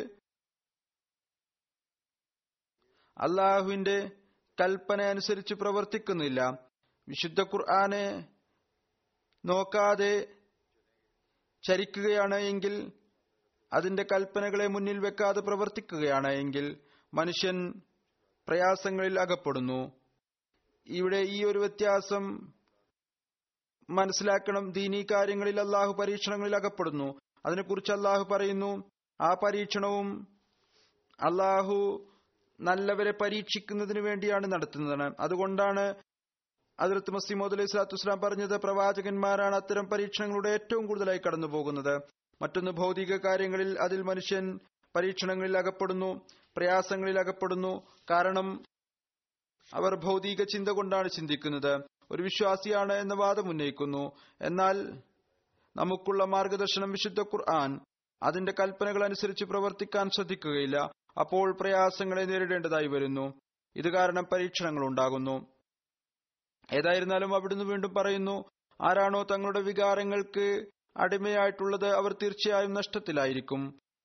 അള്ളാഹുവിന്റെ കൽപ്പന അനുസരിച്ച് പ്രവർത്തിക്കുന്നില്ല വിശുദ്ധ ഖുർആനെ നോക്കാതെ ചരിക്കുകയാണ് എങ്കിൽ അതിന്റെ കൽപ്പനകളെ മുന്നിൽ വെക്കാതെ പ്രവർത്തിക്കുകയാണ് എങ്കിൽ മനുഷ്യൻ പ്രയാസങ്ങളിൽ അകപ്പെടുന്നു ഇവിടെ ഈ ഒരു വ്യത്യാസം മനസ്സിലാക്കണം ദീനീ കാര്യങ്ങളിൽ അള്ളാഹു പരീക്ഷണങ്ങളിൽ അകപ്പെടുന്നു അതിനെക്കുറിച്ച് അള്ളാഹു പറയുന്നു ആ പരീക്ഷണവും അള്ളാഹു നല്ലവരെ പരീക്ഷിക്കുന്നതിന് വേണ്ടിയാണ് നടത്തുന്നതാണ് അതുകൊണ്ടാണ് അതിർത്ത് മസീമോദ് അലൈഹി സ്വലാത്തു വസ്സലാം പറഞ്ഞത് പ്രവാചകന്മാരാണ് അത്തരം പരീക്ഷണങ്ങളുടെ ഏറ്റവും കൂടുതലായി കടന്നു പോകുന്നത് മറ്റൊന്ന് ഭൗതിക കാര്യങ്ങളിൽ അതിൽ മനുഷ്യൻ പരീക്ഷണങ്ങളിൽ അകപ്പെടുന്നു പ്രയാസങ്ങളിൽ അകപ്പെടുന്നു കാരണം അവർ ഭൗതിക ചിന്ത കൊണ്ടാണ് ചിന്തിക്കുന്നത് ഒരു വിശ്വാസിയാണ് എന്ന വാദം ഉന്നയിക്കുന്നു എന്നാൽ നമുക്കുള്ള മാർഗദർശനം വിശുദ്ധ ഖുർആൻ അതിന്റെ കൽപ്പനകൾ അനുസരിച്ച് പ്രവർത്തിക്കാൻ ശ്രദ്ധിക്കുകയില്ല അപ്പോൾ പ്രയാസങ്ങളെ നേരിടേണ്ടതായി വരുന്നു ഇത് കാരണം പരീക്ഷണങ്ങൾ ഉണ്ടാകുന്നു ഏതായിരുന്നാലും അവിടുന്ന് വീണ്ടും പറയുന്നു ആരാണോ തങ്ങളുടെ വികാരങ്ങൾക്ക് അടിമയായിട്ടുള്ളത് അവർ തീർച്ചയായും നഷ്ടത്തിലായിരിക്കും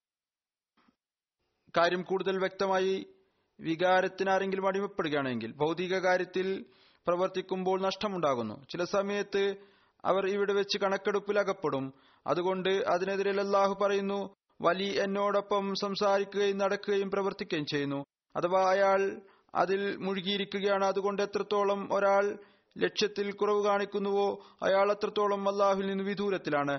കാര്യം കൂടുതൽ വ്യക്തമായി വികാരത്തിന് ആരെങ്കിലും അടിമപ്പെടുകയാണെങ്കിൽ ഭൗതിക കാര്യത്തിൽ പ്രവർത്തിക്കുമ്പോൾ നഷ്ടമുണ്ടാകുന്നു ചില സമയത്ത് അവർ ഇവിടെ വെച്ച് കണക്കെടുപ്പിൽ അകപ്പെടും അതുകൊണ്ട് അതിനെതിരെ അല്ലാഹു പറയുന്നു വലി എന്നോടൊപ്പം സംസാരിക്കുകയും നടക്കുകയും പ്രവർത്തിക്കുകയും ചെയ്യുന്നു അഥവാ അയാൾ അതിൽ മുഴുകിയിരിക്കുകയാണ് അതുകൊണ്ട് എത്രത്തോളം ഒരാൾ ലക്ഷ്യത്തിൽ കുറവ് കാണിക്കുന്നുവോ അയാൾ അത്രത്തോളം അള്ളാഹുവിൽ നിന്ന് വിദൂരത്തിലാണ്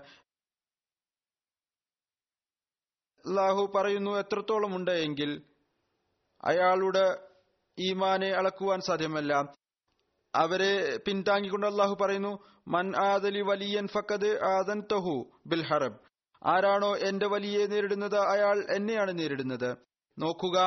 അള്ളാഹു പറയുന്നു എത്രത്തോളം ഉണ്ട് എങ്കിൽ അയാളുടെ ഈമാനെ അളക്കുവാൻ സാധ്യമല്ല അവരെ പിന്താങ്ങിക്കൊണ്ട് അള്ളാഹു പറയുന്നു മൻ ആദലി വലിയൻ ഫക്കത് ആദൻ തഹു ബിൽ ഹറബ് ആരാണോ എന്റെ വലിയെ നേരിടുന്നത് അയാൾ എന്നെയാണ് നേരിടുന്നത് നോക്കുക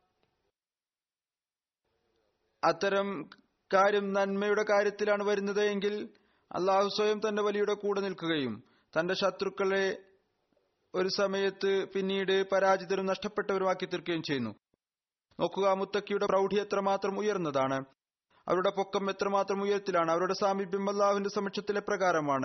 അത്തരം കാര്യം നന്മയുടെ കാര്യത്തിലാണ് വരുന്നത് എങ്കിൽ അള്ളാഹു സ്വയം തന്റെ വലിയുടെ കൂടെ നിൽക്കുകയും തന്റെ ശത്രുക്കളെ ഒരു സമയത്ത് പിന്നീട് പരാജിതരും നഷ്ടപ്പെട്ടവരുമാക്കി തീർക്കുകയും ചെയ്യുന്നു നോക്കുക മുത്തക്കിയുടെ പ്രൗഢി എത്രമാത്രം ഉയർന്നതാണ് അവരുടെ പൊക്കം എത്രമാത്രം ഉയരത്തിലാണ് അവരുടെ സാമീപ്യം അള്ളാഹുവിന്റെ സമക്ഷത്തിലെ പ്രകാരമാണ്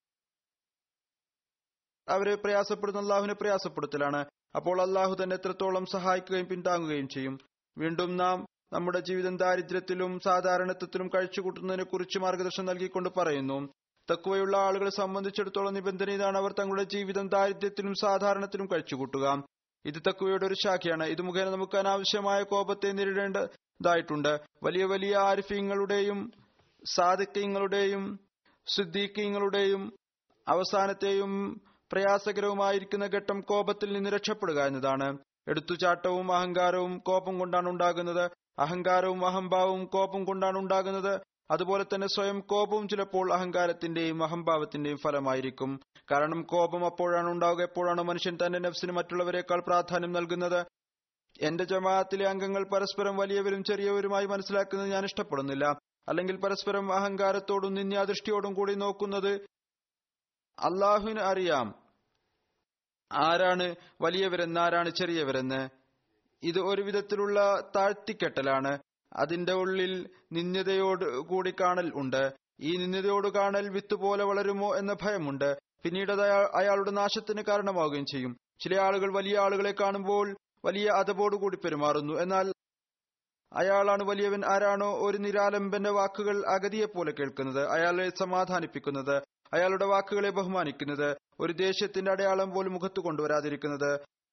അവരെ പ്രയാസപ്പെടുന്ന അള്ളാഹുവിനെ പ്രയാസപ്പെടുത്തലാണ് അപ്പോൾ അള്ളാഹു തന്നെ എത്രത്തോളം സഹായിക്കുകയും പിന്താങ്ങുകയും ചെയ്യും വീണ്ടും നാം നമ്മുടെ ജീവിതം ദാരിദ്ര്യത്തിലും സാധാരണത്വത്തിലും കഴിച്ചുകൂട്ടുന്നതിനെ കുറിച്ച് മാർഗദർശനം നൽകിക്കൊണ്ട് പറയുന്നു തക്കുവയുള്ള ആളുകളെ സംബന്ധിച്ചിടത്തോളം നിബന്ധന ഇതാണ് അവർ തങ്ങളുടെ ജീവിതം ദാരിദ്ര്യത്തിലും സാധാരണത്തിലും കഴിച്ചുകൂട്ടുക ഇത് തക്കുവയുടെ ഒരു ശാഖയാണ് ഇത് മുഖേന നമുക്ക് അനാവശ്യമായ കോപത്തെ നേരിടേണ്ടതായിട്ടുണ്ട് വലിയ വലിയ ആരിഫ്യങ്ങളുടെയും സാധിക്യങ്ങളുടെയും സിദ്ദീഖ്യങ്ങളുടെയും അവസാനത്തെയും പ്രയാസകരവുമായിരിക്കുന്ന ഘട്ടം കോപത്തിൽ നിന്ന് രക്ഷപ്പെടുക എന്നതാണ് എടുത്തുചാട്ടവും അഹങ്കാരവും കോപം കൊണ്ടാണ് ഉണ്ടാകുന്നത് അഹങ്കാരവും അഹംഭാവവും കോപം കൊണ്ടാണ് ഉണ്ടാകുന്നത് അതുപോലെ തന്നെ സ്വയം കോപവും ചിലപ്പോൾ അഹങ്കാരത്തിന്റെയും അഹംഭാവത്തിന്റെയും ഫലമായിരിക്കും കാരണം കോപം അപ്പോഴാണ് ഉണ്ടാവുക എപ്പോഴാണ് മനുഷ്യൻ തന്റെ നഫ്സിന് മറ്റുള്ളവരെക്കാൾ പ്രാധാന്യം നൽകുന്നത് എന്റെ ജമാഅത്തിലെ അംഗങ്ങൾ പരസ്പരം വലിയവരും ചെറിയവരുമായി മനസ്സിലാക്കുന്നത് ഞാൻ ഇഷ്ടപ്പെടുന്നില്ല അല്ലെങ്കിൽ പരസ്പരം അഹങ്കാരത്തോടും നിന്യാദൃഷ്ടിയോടും കൂടി നോക്കുന്നത് അള്ളാഹുവിന് അറിയാം ആരാണ് വലിയവരെന്ന് ആരാണ് ചെറിയവരെന്ന് ഇത് ഒരു വിധത്തിലുള്ള താഴ്ത്തിക്കെട്ടലാണ് അതിന്റെ ഉള്ളിൽ നിന്ദ്യതയോട് കൂടി കാണൽ ഉണ്ട് ഈ നിന്ദ്യതയോട് കാണൽ വിത്ത് പോലെ വളരുമോ എന്ന ഭയമുണ്ട് പിന്നീട് അത് അയാ- അയാളുടെ നാശത്തിന് കാരണമാവുകയും ചെയ്യും ചില ആളുകൾ വലിയ ആളുകളെ കാണുമ്പോൾ വലിയ അതപോടുകൂടി പെരുമാറുന്നു എന്നാൽ അയാളാണ് വലിയവൻ ആരാണോ ഒരു നിരാലംബന്റെ വാക്കുകൾ അഗതിയെ പോലെ കേൾക്കുന്നത് അയാളെ സമാധാനിപ്പിക്കുന്നത് അയാളുടെ വാക്കുകളെ ബഹുമാനിക്കുന്നത് ഒരു ദേഷ്യത്തിന്റെ അടയാളം പോലും മുഖത്ത് കൊണ്ടുവരാതിരിക്കുന്നത്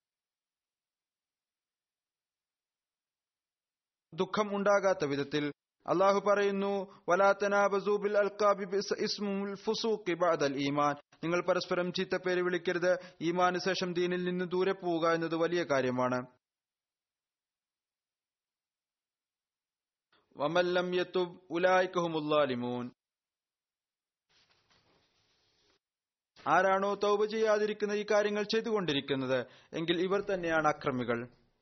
ദുഃഖം ഉണ്ടാകാത്ത വിധത്തിൽ അള്ളാഹു പറയുന്നു വലാത്തനാബസൂബിൽ അൽക്കാബി ഇസ്മുൽ ഫുസൂഖി ബഅദൽ ഈമാൻ നിങ്ങൾ പരസ്പരം ചീത്തപ്പേര് വിളിക്കരുത് ഈമാന് ശേഷം ദീനിൽ നിന്ന് ദൂരെ പോവുക എന്നത് വലിയ കാര്യമാണ് വമല്ലം യത്തുബ് ഉലായിക്കഹുമുല്ലാലിമൂൻ ആരാണോ തൗബ ചെയ്യാതിരിക്കുന്ന ഈ കാര്യങ്ങൾ ചെയ്തുകൊണ്ടിരിക്കുന്നത് എങ്കിൽ ഇവർ തന്നെയാണ് അക്രമികൾ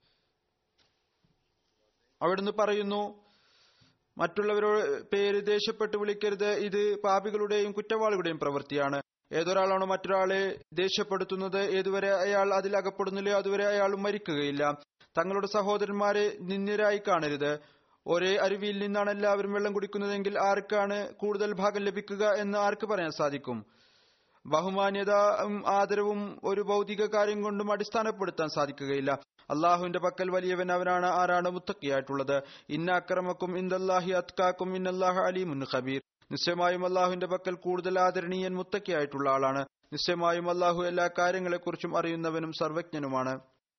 അവിടുന്ന് പറയുന്നു മറ്റുള്ളവരോട് പേര് ദേഷ്യപ്പെട്ട് വിളിക്കരുത് ഇത് പാപികളുടെയും കുറ്റവാളികളുടെയും പ്രവൃത്തിയാണ് ഏതൊരാളാണോ മറ്റൊരാളെ ദേഷ്യപ്പെടുത്തുന്നത് ഏതുവരെ അയാൾ അതിൽ അകപ്പെടുന്നില്ലയോ അതുവരെ അയാൾ മരിക്കുകയില്ല തങ്ങളുടെ സഹോദരന്മാരെ നിന്ദ്യരായി കാണരുത് ഒരേ അരുവിയിൽ നിന്നാണ് എല്ലാവരും വെള്ളം കുടിക്കുന്നതെങ്കിൽ ആർക്കാണ് കൂടുതൽ ഭാഗം ലഭിക്കുക എന്ന് ആർക്ക് പറയാൻ സാധിക്കും ബഹുമാന്യതയും ആദരവും ഒരു ഭൗതിക കാര്യം കൊണ്ടും അടിസ്ഥാനപ്പെടുത്താൻ സാധിക്കുകയില്ല അള്ളാഹുവിന്റെ പക്കൽ വലിയവൻ അവനാണ് ആരാണ് മുത്തക്കിയായിട്ടുള്ളത് ഇന്ന അക്രമക്കും ഇന്ദല്ലാഹി അത്കാക്കും ഇന്നല്ലാഹ് അലീമുൻ ഖബീർ നിശ്ചയമായും അള്ളാഹുവിന്റെ പക്കൽ കൂടുതൽ ആദരണീയൻ മുത്തക്കിയായിട്ടുള്ള ആളാണ് നിശ്ചയമായും അള്ളാഹു എല്ലാ കാര്യങ്ങളെക്കുറിച്ചും അറിയുന്നവനും സർവജ്ഞനുമാണ്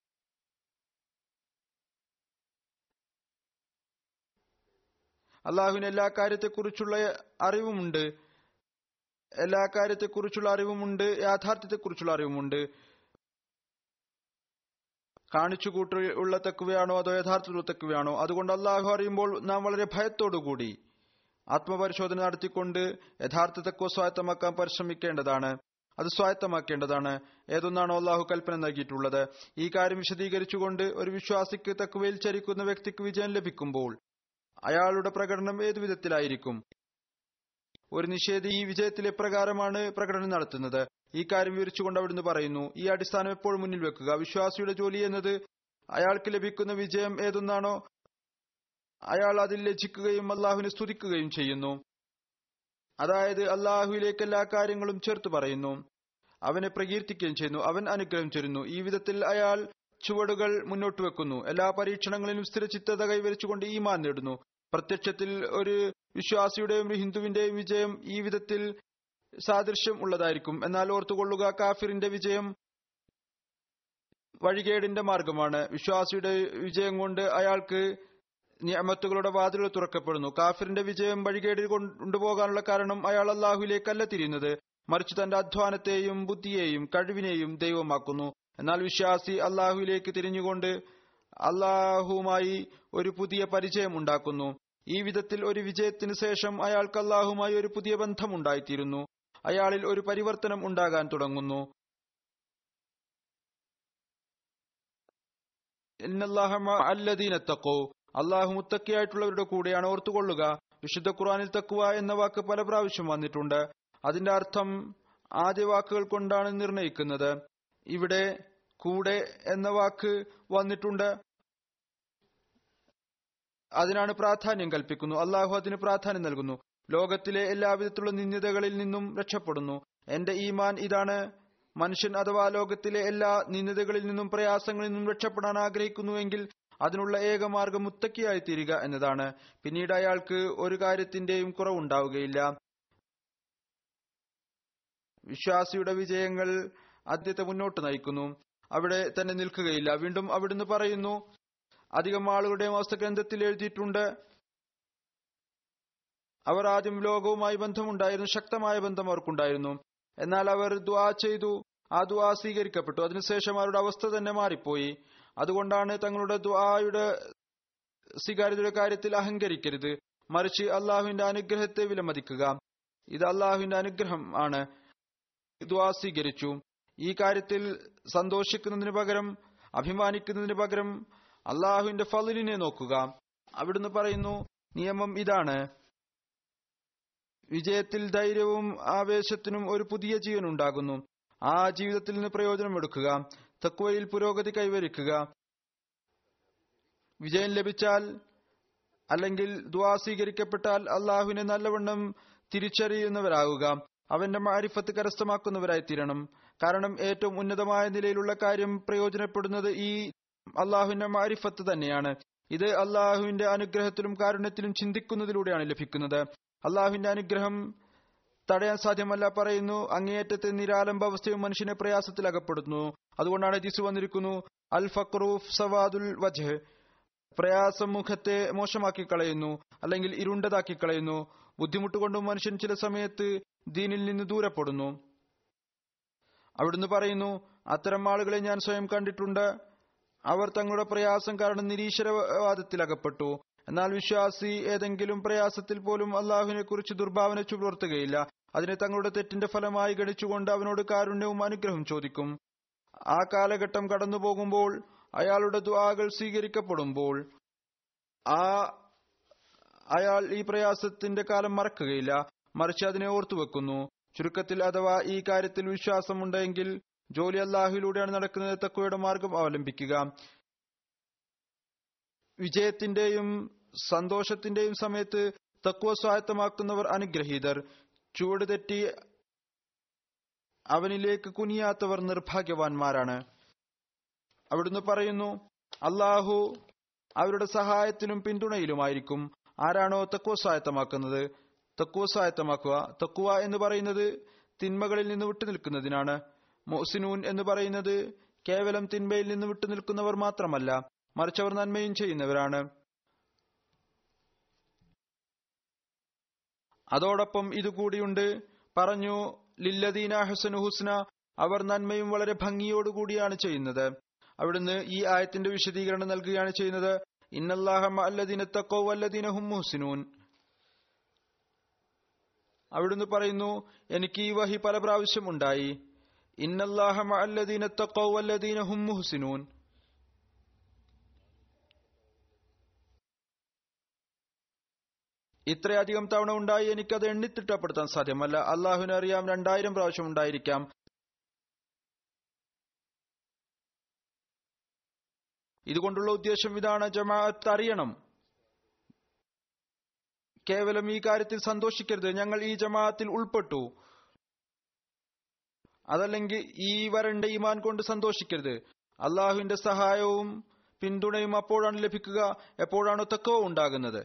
അള്ളാഹുവിന് എല്ലാ കാര്യത്തെക്കുറിച്ചുള്ള അറിവുമുണ്ട് എല്ലാ കാര്യത്തെക്കുറിച്ചുള്ള അറിവുമുണ്ട് യാഥാർത്ഥ്യത്തെക്കുറിച്ചുള്ള അറിവുമുണ്ട് കാണിച്ചുകൂട്ടി ഉള്ള തെക്കുവയാണോ അതോ യഥാർത്ഥത്തിലുള്ള തെക്കുവയാണോ അതുകൊണ്ട് അള്ളാഹു അറിയുമ്പോൾ നാം വളരെ ഭയത്തോടുകൂടി ആത്മപരിശോധന നടത്തിക്കൊണ്ട് യഥാർത്ഥ തെക്കുവ സ്വായത്തമാക്കാൻ പരിശ്രമിക്കേണ്ടതാണ് അത് സ്വായത്തമാക്കേണ്ടതാണ് ഏതൊന്നാണോ അള്ളാഹു കൽപ്പന നൽകിയിട്ടുള്ളത് ഈ കാര്യം വിശദീകരിച്ചുകൊണ്ട് ഒരു വിശ്വാസിക്ക് തെക്കുവയിൽ ചരിക്കുന്ന വ്യക്തിക്ക് വിജയം ലഭിക്കുമ്പോൾ അയാളുടെ പ്രകടനം ഏതു വിധത്തിലായിരിക്കും ഒരു നിഷേധി ഈ വിജയത്തിലെ പ്രകാരമാണ് പ്രകടനം നടത്തുന്നത് ഈ കാര്യം വിവരിച്ചുകൊണ്ട് അവിടുന്ന് പറയുന്നു ഈ അടിസ്ഥാനം എപ്പോഴും മുന്നിൽ വെക്കുക വിശ്വാസിയുടെ ജോലി എന്നത് അയാൾക്ക് ലഭിക്കുന്ന വിജയം ഏതൊന്നാണോ അയാൾ അതിൽ ലജിക്കുകയും അള്ളാഹുവിനെ സ്തുതിക്കുകയും ചെയ്യുന്നു അതായത് അള്ളാഹുവിലേക്ക് എല്ലാ കാര്യങ്ങളും ചേർത്ത് പറയുന്നു അവനെ പ്രകീർത്തിക്കുകയും ചെയ്യുന്നു അവൻ അനുഗ്രഹം ചൊരുന്നു ഈ വിധത്തിൽ അയാൾ ചുവടുകൾ മുന്നോട്ട് വെക്കുന്നു എല്ലാ പരീക്ഷണങ്ങളിലും സ്ഥിരചിത്തത കൈവരിച്ചുകൊണ്ട് ഈമാൻ നേടുന്നു പ്രത്യക്ഷത്തിൽ ഒരു വിശ്വാസിയുടെയും ഒരു ഹിന്ദുവിന്റെയും വിജയം ഈ വിധത്തിൽ സാദൃശ്യം ഉള്ളതായിരിക്കും എന്നാൽ ഓർത്തുകൊള്ളുക കാഫിറിന്റെ വിജയം വഴികേടിന്റെ മാർഗമാണ് വിശ്വാസിയുടെ വിജയം കൊണ്ട് അയാൾക്ക് നിയമത്തുകളുടെ വാതിലുകൾ തുറക്കപ്പെടുന്നു കാഫിറിന്റെ വിജയം വഴികേടിൽ കൊണ്ടുപോകാനുള്ള കാരണം അയാൾ അള്ളാഹുലേക്കല്ല തിരിയുന്നത് മറിച്ച് തന്റെ അധ്വാനത്തെയും ബുദ്ധിയെയും കഴിവിനെയും ദൈവമാക്കുന്നു എന്നാൽ വിശ്വാസി അള്ളാഹുവിലേക്ക് തിരിഞ്ഞുകൊണ്ട് അള്ളാഹുവുമായി ഒരു പുതിയ പരിചയം ഉണ്ടാക്കുന്നു ഈ വിധത്തിൽ ഒരു വിജയത്തിന് ശേഷം അയാൾക്ക് അള്ളാഹുമായി ഒരു പുതിയ ബന്ധമുണ്ടായിത്തീരുന്നു അയാളിൽ ഒരു പരിവർത്തനം ഉണ്ടാകാൻ തുടങ്ങുന്നു അല്ലദീനത്തക്കോ അള്ളാഹു മുത്തക്കിയായിട്ടുള്ളവരുടെ കൂടെയാണ് ഓർത്തുകൊള്ളുക വിശുദ്ധ ഖുറാനിൽ തക്കുവ എന്ന വാക്ക് പല പ്രാവശ്യം വന്നിട്ടുണ്ട് അതിന്റെ അർത്ഥം ആദ്യ വാക്കുകൾ കൊണ്ടാണ് നിർണയിക്കുന്നത് ഇവിടെ കൂടെ എന്ന വാക്ക് വന്നിട്ടുണ്ട് അതിനാണ് പ്രാധാന്യം കൽപ്പിക്കുന്നു അള്ളാഹു അതിന് പ്രാധാന്യം നൽകുന്നു ലോകത്തിലെ എല്ലാവിധത്തിലുള്ള നിന്ദിതകളിൽ നിന്നും രക്ഷപ്പെടുന്നു എന്റെ ഈമാൻ ഇതാണ് മനുഷ്യൻ അഥവാ ലോകത്തിലെ എല്ലാ നിന്ദിതകളിൽ നിന്നും പ്രയാസങ്ങളിൽ നിന്നും രക്ഷപ്പെടാൻ ആഗ്രഹിക്കുന്നുവെങ്കിൽ അതിനുള്ള ഏക മാർഗം മുത്തക്കിയായി തീരുക എന്നതാണ് പിന്നീട് അയാൾക്ക് ഒരു കാര്യത്തിന്റെയും കുറവുണ്ടാവുകയില്ല വിശ്വാസിയുടെ വിജയങ്ങൾ അദ്ദേഹത്തെ മുന്നോട്ട് നയിക്കുന്നു അവിടെ തന്നെ നിൽക്കുകയില്ല വീണ്ടും അവിടുന്ന് പറയുന്നു അധികം ആളുകളുടെയും അവസ്ഥ ഗ്രന്ഥത്തിൽ എഴുതിയിട്ടുണ്ട് അവർ ആദ്യം ലോകവുമായി ബന്ധമുണ്ടായിരുന്നു ശക്തമായ ബന്ധം അവർക്കുണ്ടായിരുന്നു എന്നാൽ അവർ ദ്വാ ചെയ്തു ആ ദ്വാ സ്വീകരിക്കപ്പെട്ടു അതിനുശേഷം അവരുടെ അവസ്ഥ തന്നെ മാറിപ്പോയി അതുകൊണ്ടാണ് തങ്ങളുടെ ദ്വായുടെ സ്വീകാര്യതയുടെ കാര്യത്തിൽ അഹങ്കരിക്കരുത് മറിച്ച് അള്ളാഹുവിന്റെ അനുഗ്രഹത്തെ വിലമതിക്കുക ഇത് അള്ളാഹുവിന്റെ അനുഗ്രഹം ആണ് ദ്വാ സ്വീകരിച്ചു ഈ കാര്യത്തിൽ സന്തോഷിക്കുന്നതിന് പകരം അഭിമാനിക്കുന്നതിന് പകരം അള്ളാഹുവിന്റെ ഫലിനെ നോക്കുക അവിടുന്ന് പറയുന്നു നിയമം ഇതാണ് വിജയത്തിൽ ധൈര്യവും ആവേശത്തിനും ഒരു പുതിയ ജീവൻ ഉണ്ടാകുന്നു ആ ജീവിതത്തിൽ നിന്ന് പ്രയോജനമെടുക്കുക തക്വയിൽ പുരോഗതി കൈവരിക്കുക വിജയം ലഭിച്ചാൽ അല്ലെങ്കിൽ ദ്വാ സ്വീകരിക്കപ്പെട്ടാൽ അള്ളാഹുവിനെ നല്ലവണ്ണം തിരിച്ചറിയുന്നവരാകുക അവന്റെ മാരിഫത്ത് കരസ്ഥമാക്കുന്നവരായി തീരണം കാരണം ഏറ്റവും ഉന്നതമായ നിലയിലുള്ള കാര്യം പ്രയോജനപ്പെടുന്നത് ഈ അള്ളാഹുവിന്റെ മാരിഫത്ത് തന്നെയാണ് ഇത് അള്ളാഹുവിന്റെ അനുഗ്രഹത്തിലും കാരുണ്യത്തിലും ചിന്തിക്കുന്നതിലൂടെയാണ് ലഭിക്കുന്നത് അള്ളാഹുവിന്റെ അനുഗ്രഹം തടയാൻ സാധ്യമല്ല പറയുന്നു അങ്ങേയറ്റത്തെ നിരാലംബ അവസ്ഥയും മനുഷ്യനെ പ്രയാസത്തിൽ അകപ്പെടുന്നു അതുകൊണ്ടാണ് ദിസു വന്നിരിക്കുന്നു അൽ ഫക്രൂഫ് സവാദുൽ വജ് പ്രയാസം മുഖത്തെ മോശമാക്കി കളയുന്നു അല്ലെങ്കിൽ ഇരുണ്ടതാക്കി കളയുന്നു ബുദ്ധിമുട്ടുകൊണ്ടും മനുഷ്യൻ ചില സമയത്ത് ദീനിൽ നിന്ന് ദൂരപ്പെടുന്നു അവിടുന്ന് പറയുന്നു അത്തരം ആളുകളെ ഞാൻ സ്വയം കണ്ടിട്ടുണ്ട് അവർ തങ്ങളുടെ പ്രയാസം കാരണം നിരീശ്വരവാദത്തിൽ അകപ്പെട്ടു എന്നാൽ വിശ്വാസി ഏതെങ്കിലും പ്രയാസത്തിൽ പോലും അള്ളാഹുവിനെ കുറിച്ച് ദുർഭാവന ചുപുലർത്തുകയില്ല അതിനെ തങ്ങളുടെ തെറ്റിന്റെ ഫലമായി ഗണിച്ചുകൊണ്ട് അവനോട് കാരുണ്യവും അനുഗ്രഹവും ചോദിക്കും ആ കാലഘട്ടം കടന്നു പോകുമ്പോൾ അയാളുടെ ദ്വാകൾ സ്വീകരിക്കപ്പെടുമ്പോൾ ആ അയാൾ ഈ പ്രയാസത്തിന്റെ കാലം മറക്കുകയില്ല മറിച്ച് അതിനെ ഓർത്തുവെക്കുന്നു ചുരുക്കത്തിൽ അഥവാ ഈ കാര്യത്തിൽ വിശ്വാസമുണ്ടെങ്കിൽ ജോലി അള്ളാഹുവിലൂടെയാണ് നടക്കുന്നത് തക്കവയുടെ മാർഗം അവലംബിക്കുക വിജയത്തിന്റെയും സന്തോഷത്തിന്റെയും സമയത്ത് തക്വ സ്വായത്തമാക്കുന്നവർ അനുഗ്രഹീതർ ചുവട് തെറ്റി അവനിലേക്ക് കുനിയാത്തവർ നിർഭാഗ്യവാന്മാരാണ് അവിടുന്ന് പറയുന്നു അള്ളാഹു അവരുടെ സഹായത്തിലും പിന്തുണയിലുമായിരിക്കും ആരാണോ തക്വ സ്വായത്തമാക്കുന്നത് തക്കുവ സ്വായത്തമാക്കുക തക്കുവ എന്ന് പറയുന്നത് തിന്മകളിൽ നിന്ന് വിട്ടുനിൽക്കുന്നതിനാണ് മൊസിനൂൻ എന്ന് പറയുന്നത് കേവലം തിന്മയിൽ നിന്ന് വിട്ടുനിൽക്കുന്നവർ മാത്രമല്ല മറിച്ച് അവർ നന്മയും ചെയ്യുന്നവരാണ് അതോടൊപ്പം ഇതുകൂടിയുണ്ട് പറഞ്ഞു ലില്ലദീന ഹസനു ഹുസ്ന അവർ നന്മയും വളരെ ഭംഗിയോടുകൂടിയാണ് ചെയ്യുന്നത് അവിടുന്ന് ഈ ആയത്തിന്റെ വിശദീകരണം നൽകുകയാണ് ചെയ്യുന്നത് ഇന്നല്ലാഹ അല്ലദീന തക്കോ വല്ലദീന ഹും മുഹ്സിനൂൻ അവിടുന്ന് പറയുന്നു എനിക്ക് ഈ വഹി പല പ്രാവശ്യം ഉണ്ടായി ഇന്നല്ലാഹ അല്ലദീന തക്കോ വല്ലദീന ഹും മുഹ്സിനൂൻ ഇത്രയധികം തവണ ഉണ്ടായി എനിക്കത് എണ്ണിത്തിട്ടപ്പെടുത്താൻ സാധ്യമല്ല അള്ളാഹുവിനെ അറിയാം രണ്ടായിരം പ്രാവശ്യം ഉണ്ടായിരിക്കാം ഇതുകൊണ്ടുള്ള ഉദ്ദേശം ഇതാണ് ജമാഅത്ത് അറിയണം കേവലം ഈ കാര്യത്തിൽ സന്തോഷിക്കരുത് ഞങ്ങൾ ഈ ജമാഅത്തിൽ ഉൾപ്പെട്ടു അതല്ലെങ്കിൽ ഈ വരണ്ട ഈമാൻ കൊണ്ട് സന്തോഷിക്കരുത് അള്ളാഹുവിന്റെ സഹായവും പിന്തുണയും അപ്പോഴാണ് ലഭിക്കുക എപ്പോഴാണോ തക്കവ ഉണ്ടാകുന്നത്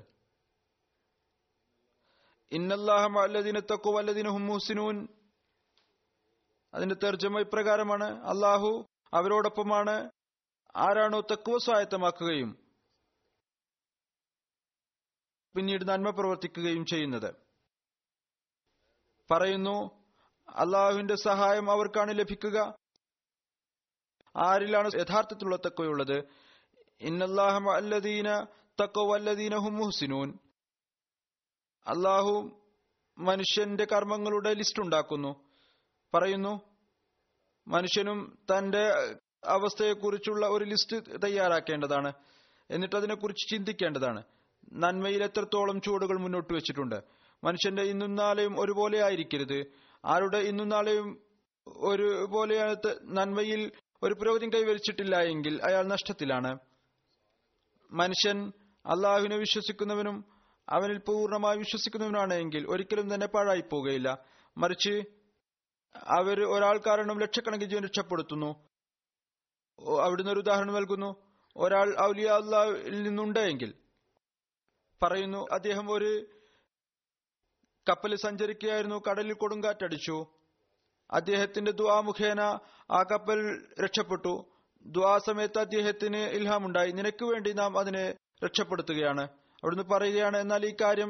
ഇന്നല്ലാഹദിന തക്കോ വല്ലദിന ഹുമുസിനൂൻ അതിന്റെ തർജ്ജമ ഇപ്രകാരമാണ് അള്ളാഹു അവരോടൊപ്പമാണ് ആരാണോ തക്കുവ സ്വായത്തമാക്കുകയും പിന്നീട് നന്മ പ്രവർത്തിക്കുകയും ചെയ്യുന്നത് പറയുന്നു അള്ളാഹുവിന്റെ സഹായം അവർക്കാണ് ലഭിക്കുക ആരിലാണ് യഥാർത്ഥത്തിലുള്ള തക്കവയുള്ളത് ഇന്നല്ലാഹ അല്ലദീന തക്കോ വല്ലദീന ഹും മുഹ്സിനൂൻ അള്ളാഹു മനുഷ്യന്റെ കർമ്മങ്ങളുടെ ലിസ്റ്റ് ഉണ്ടാക്കുന്നു പറയുന്നു മനുഷ്യനും തന്റെ അവസ്ഥയെക്കുറിച്ചുള്ള ഒരു ലിസ്റ്റ് തയ്യാറാക്കേണ്ടതാണ് എന്നിട്ട് അതിനെക്കുറിച്ച് ചിന്തിക്കേണ്ടതാണ് നന്മയിൽ എത്രത്തോളം ചുവടുകൾ മുന്നോട്ട് വെച്ചിട്ടുണ്ട് മനുഷ്യന്റെ ഇന്നും നാളെയും ഒരുപോലെ ആയിരിക്കരുത് ആരുടെ ഇന്നും നാളെയും ഒരുപോലെ നന്മയിൽ ഒരു പുരോഗതി കൈവരിച്ചിട്ടില്ല എങ്കിൽ അയാൾ നഷ്ടത്തിലാണ് മനുഷ്യൻ അള്ളാഹുവിനെ വിശ്വസിക്കുന്നവനും അവനിൽ പൂർണ്ണമായി വിശ്വസിക്കുന്നവനാണ് എങ്കിൽ ഒരിക്കലും തന്നെ പാഴായി പോകുകയില്ല മറിച്ച് അവർ ഒരാൾ കാരണം ലക്ഷക്കണക്കിന് ജീവൻ രക്ഷപ്പെടുത്തുന്നു ഓ, അവിടുന്ന് ഒരു ഉദാഹരണം നൽകുന്നു ഒരാൾ ഔലിയ അള്ളാഹിൽ നിന്നുണ്ട് എങ്കിൽ പറയുന്നു അദ്ദേഹം ഒരു കപ്പലിൽ സഞ്ചരിക്കുകയായിരുന്നു കടലിൽ കൊടുങ്കാറ്റടിച്ചു അദ്ദേഹത്തിന്റെ ദ്വാ മുഖേന ആ കപ്പൽ രക്ഷപ്പെട്ടു ദ്വാ സമയത്ത് അദ്ദേഹത്തിന് ഇൽഹാമുണ്ടായി നിനക്ക് വേണ്ടി നാം അതിനെ രക്ഷപ്പെടുത്തുകയാണ് അവിടുന്ന് പറയുകയാണ് എന്നാൽ ഈ കാര്യം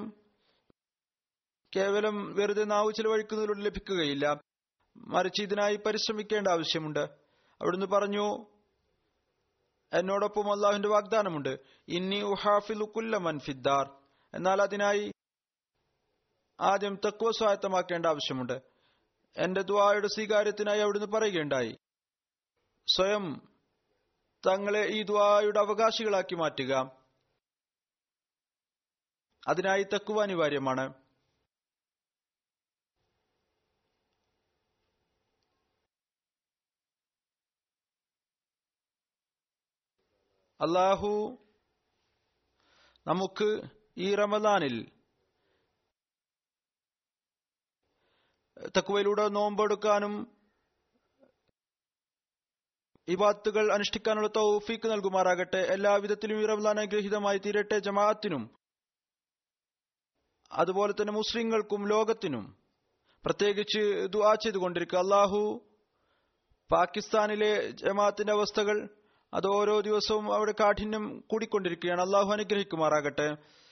കേവലം വെറുതെ നാവ് ചിലവഴിക്കുന്നതിലൂടെ ലഭിക്കുകയില്ല മറിച്ച് ഇതിനായി പരിശ്രമിക്കേണ്ട ആവശ്യമുണ്ട് അവിടുന്ന് പറഞ്ഞു എന്നോടൊപ്പം അള്ളാഹുവിന്റെ വാഗ്ദാനമുണ്ട് ഇന്നി ഉഹാഫിലു കുല്ല മൻഫിദ്ദാർ എന്നാൽ അതിനായി ആദ്യം തക്വ സ്വായത്തമാക്കേണ്ട ആവശ്യമുണ്ട് എന്റെ ദ്വായുടെ സ്വീകാര്യത്തിനായി അവിടുന്ന് പറയുകയുണ്ടായി സ്വയം തങ്ങളെ ഈ ദ്വായുടെ അവകാശികളാക്കി മാറ്റുക അതിനായി തക്കുവ അനിവാര്യമാണ് അള്ളാഹു നമുക്ക് ഈ റമദാനിൽ തക്കുവയിലൂടെ നോമ്പെടുക്കാനും ഇബാത്തുകൾ അനുഷ്ഠിക്കാനുള്ള തൗഫീക്ക് നൽകുമാറാകട്ടെ എല്ലാവിധത്തിലും ഈ റമദാൻ അനുഗ്രഹീതമായി തീരട്ടെ ജമാഅത്തിനും അതുപോലെ തന്നെ മുസ്ലിങ്ങൾക്കും ലോകത്തിനും പ്രത്യേകിച്ച് ദുആ ചെയ്തുകൊണ്ടിരിക്കുക അള്ളാഹു പാകിസ്ഥാനിലെ ജമാഅത്തിന്റെ അവസ്ഥകൾ അത് ഓരോ ദിവസവും അവിടെ കാഠിന്യം കൂടിക്കൊണ്ടിരിക്കുകയാണ് അള്ളാഹു അനുഗ്രഹിക്കുമാറാകട്ടെ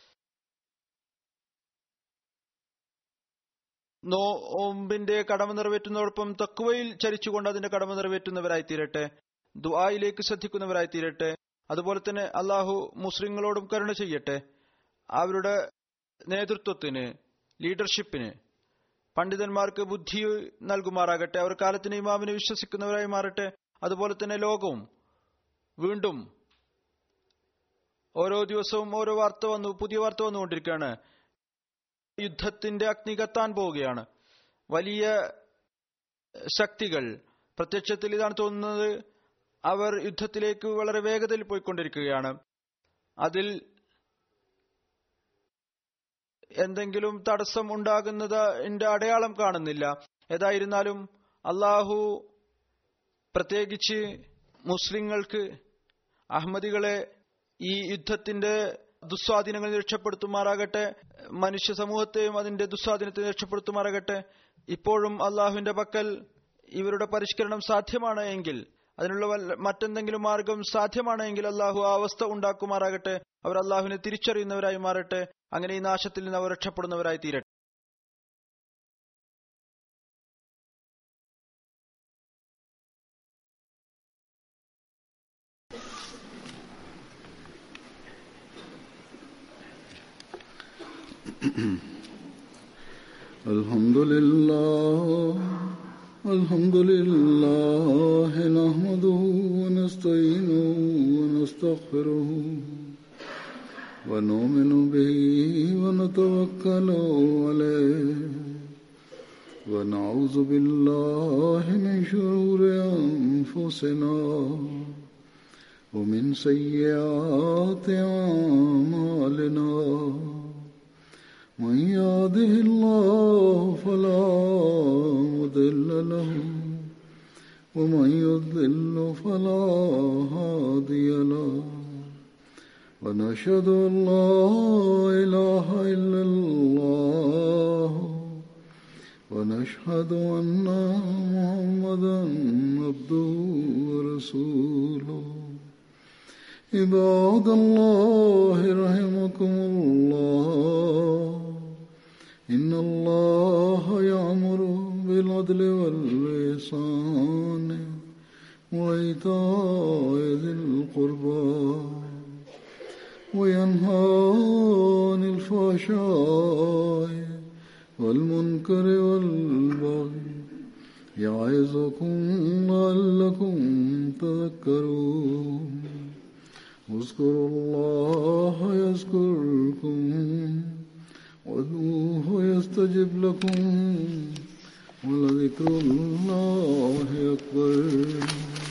നോമ്പിന്റെ കടമ നിറവേറ്റുന്നതോടൊപ്പം തക്കുവയിൽ ചരിച്ചുകൊണ്ട് അതിന്റെ കടമ നിറവേറ്റുന്നവരായി തീരട്ടെ ദുആയിലേക്ക് ശ്രദ്ധിക്കുന്നവരായി തീരട്ടെ അതുപോലെ തന്നെ അള്ളാഹു മുസ്ലിങ്ങളോടും കരുണ ചെയ്യട്ടെ അവരുടെ നേതൃത്വത്തിന് ലീഡർഷിപ്പിന് പണ്ഡിതന്മാർക്ക് ബുദ്ധി നൽകുമാറാകട്ടെ അവർ കാലത്തിന് ഇമാമിനെ വിശ്വസിക്കുന്നവരായി മാറട്ടെ അതുപോലെ തന്നെ ലോകവും വീണ്ടും ഓരോ ദിവസവും ഓരോ വാർത്ത വന്നു പുതിയ വാർത്ത വന്നുകൊണ്ടിരിക്കുകയാണ് യുദ്ധത്തിന്റെ അഗ്നി കത്താൻ പോവുകയാണ് വലിയ ശക്തികൾ പ്രത്യക്ഷത്തിൽ ഇതാണ് തോന്നുന്നത് അവർ യുദ്ധത്തിലേക്ക് വളരെ വേഗതയിൽ പോയിക്കൊണ്ടിരിക്കുകയാണ് അതിൽ എന്തെങ്കിലും തടസ്സം ഉണ്ടാകുന്നതിന്റെ അടയാളം കാണുന്നില്ല ഏതായിരുന്നാലും അള്ളാഹു പ്രത്യേകിച്ച് മുസ്ലിങ്ങൾക്ക് അഹമ്മദികളെ ഈ യുദ്ധത്തിന്റെ ദുസ്വാധീനങ്ങളിൽ രക്ഷപ്പെടുത്തുമാറാകട്ടെ മനുഷ്യ സമൂഹത്തെയും അതിന്റെ ദുസ്വാധീനത്തെ രക്ഷപ്പെടുത്തുമാറാകട്ടെ ഇപ്പോഴും അള്ളാഹുവിന്റെ പക്കൽ ഇവരുടെ പരിഷ്കരണം സാധ്യമാണ് എങ്കിൽ അതിനുള്ള വല്ല- മറ്റെന്തെങ്കിലും മാർഗം സാധ്യമാണ് എങ്കിൽ അള്ളാഹു ആ അവസ്ഥ ഉണ്ടാക്കുമാറാകട്ടെ അവർ അള്ളാഹുവിനെ തിരിച്ചറിയുന്നവരായി മാറട്ടെ അങ്ങനെ ഈ നാശത്തിൽ നിന്ന് അവർ രക്ഷപ്പെടുന്നവരായി തീരട്ടെ الحمد لله الحمد لله نحمده ونستعينه ونستغفره ونؤمن به ونتوكل عليه ونعوذ بالله من شرور أنفسنا ومن سيئات أعمالنا من يهده الله فلا مضل له ومن يضلل فلا هادي له ونشهد ان لا اله الا الله ونشهد ان محمدا عبده ورسوله عباد الله رحمكم الله إن الله يأمر بالعدل والإحسان وإيتاء ذي القربى وينهى عن الفحشاء والمنكر والبغي يعظكم لعلكم تذكرون اذكروا الله يذكركم وادعوه يستجب لكم ولذكر الله أكبر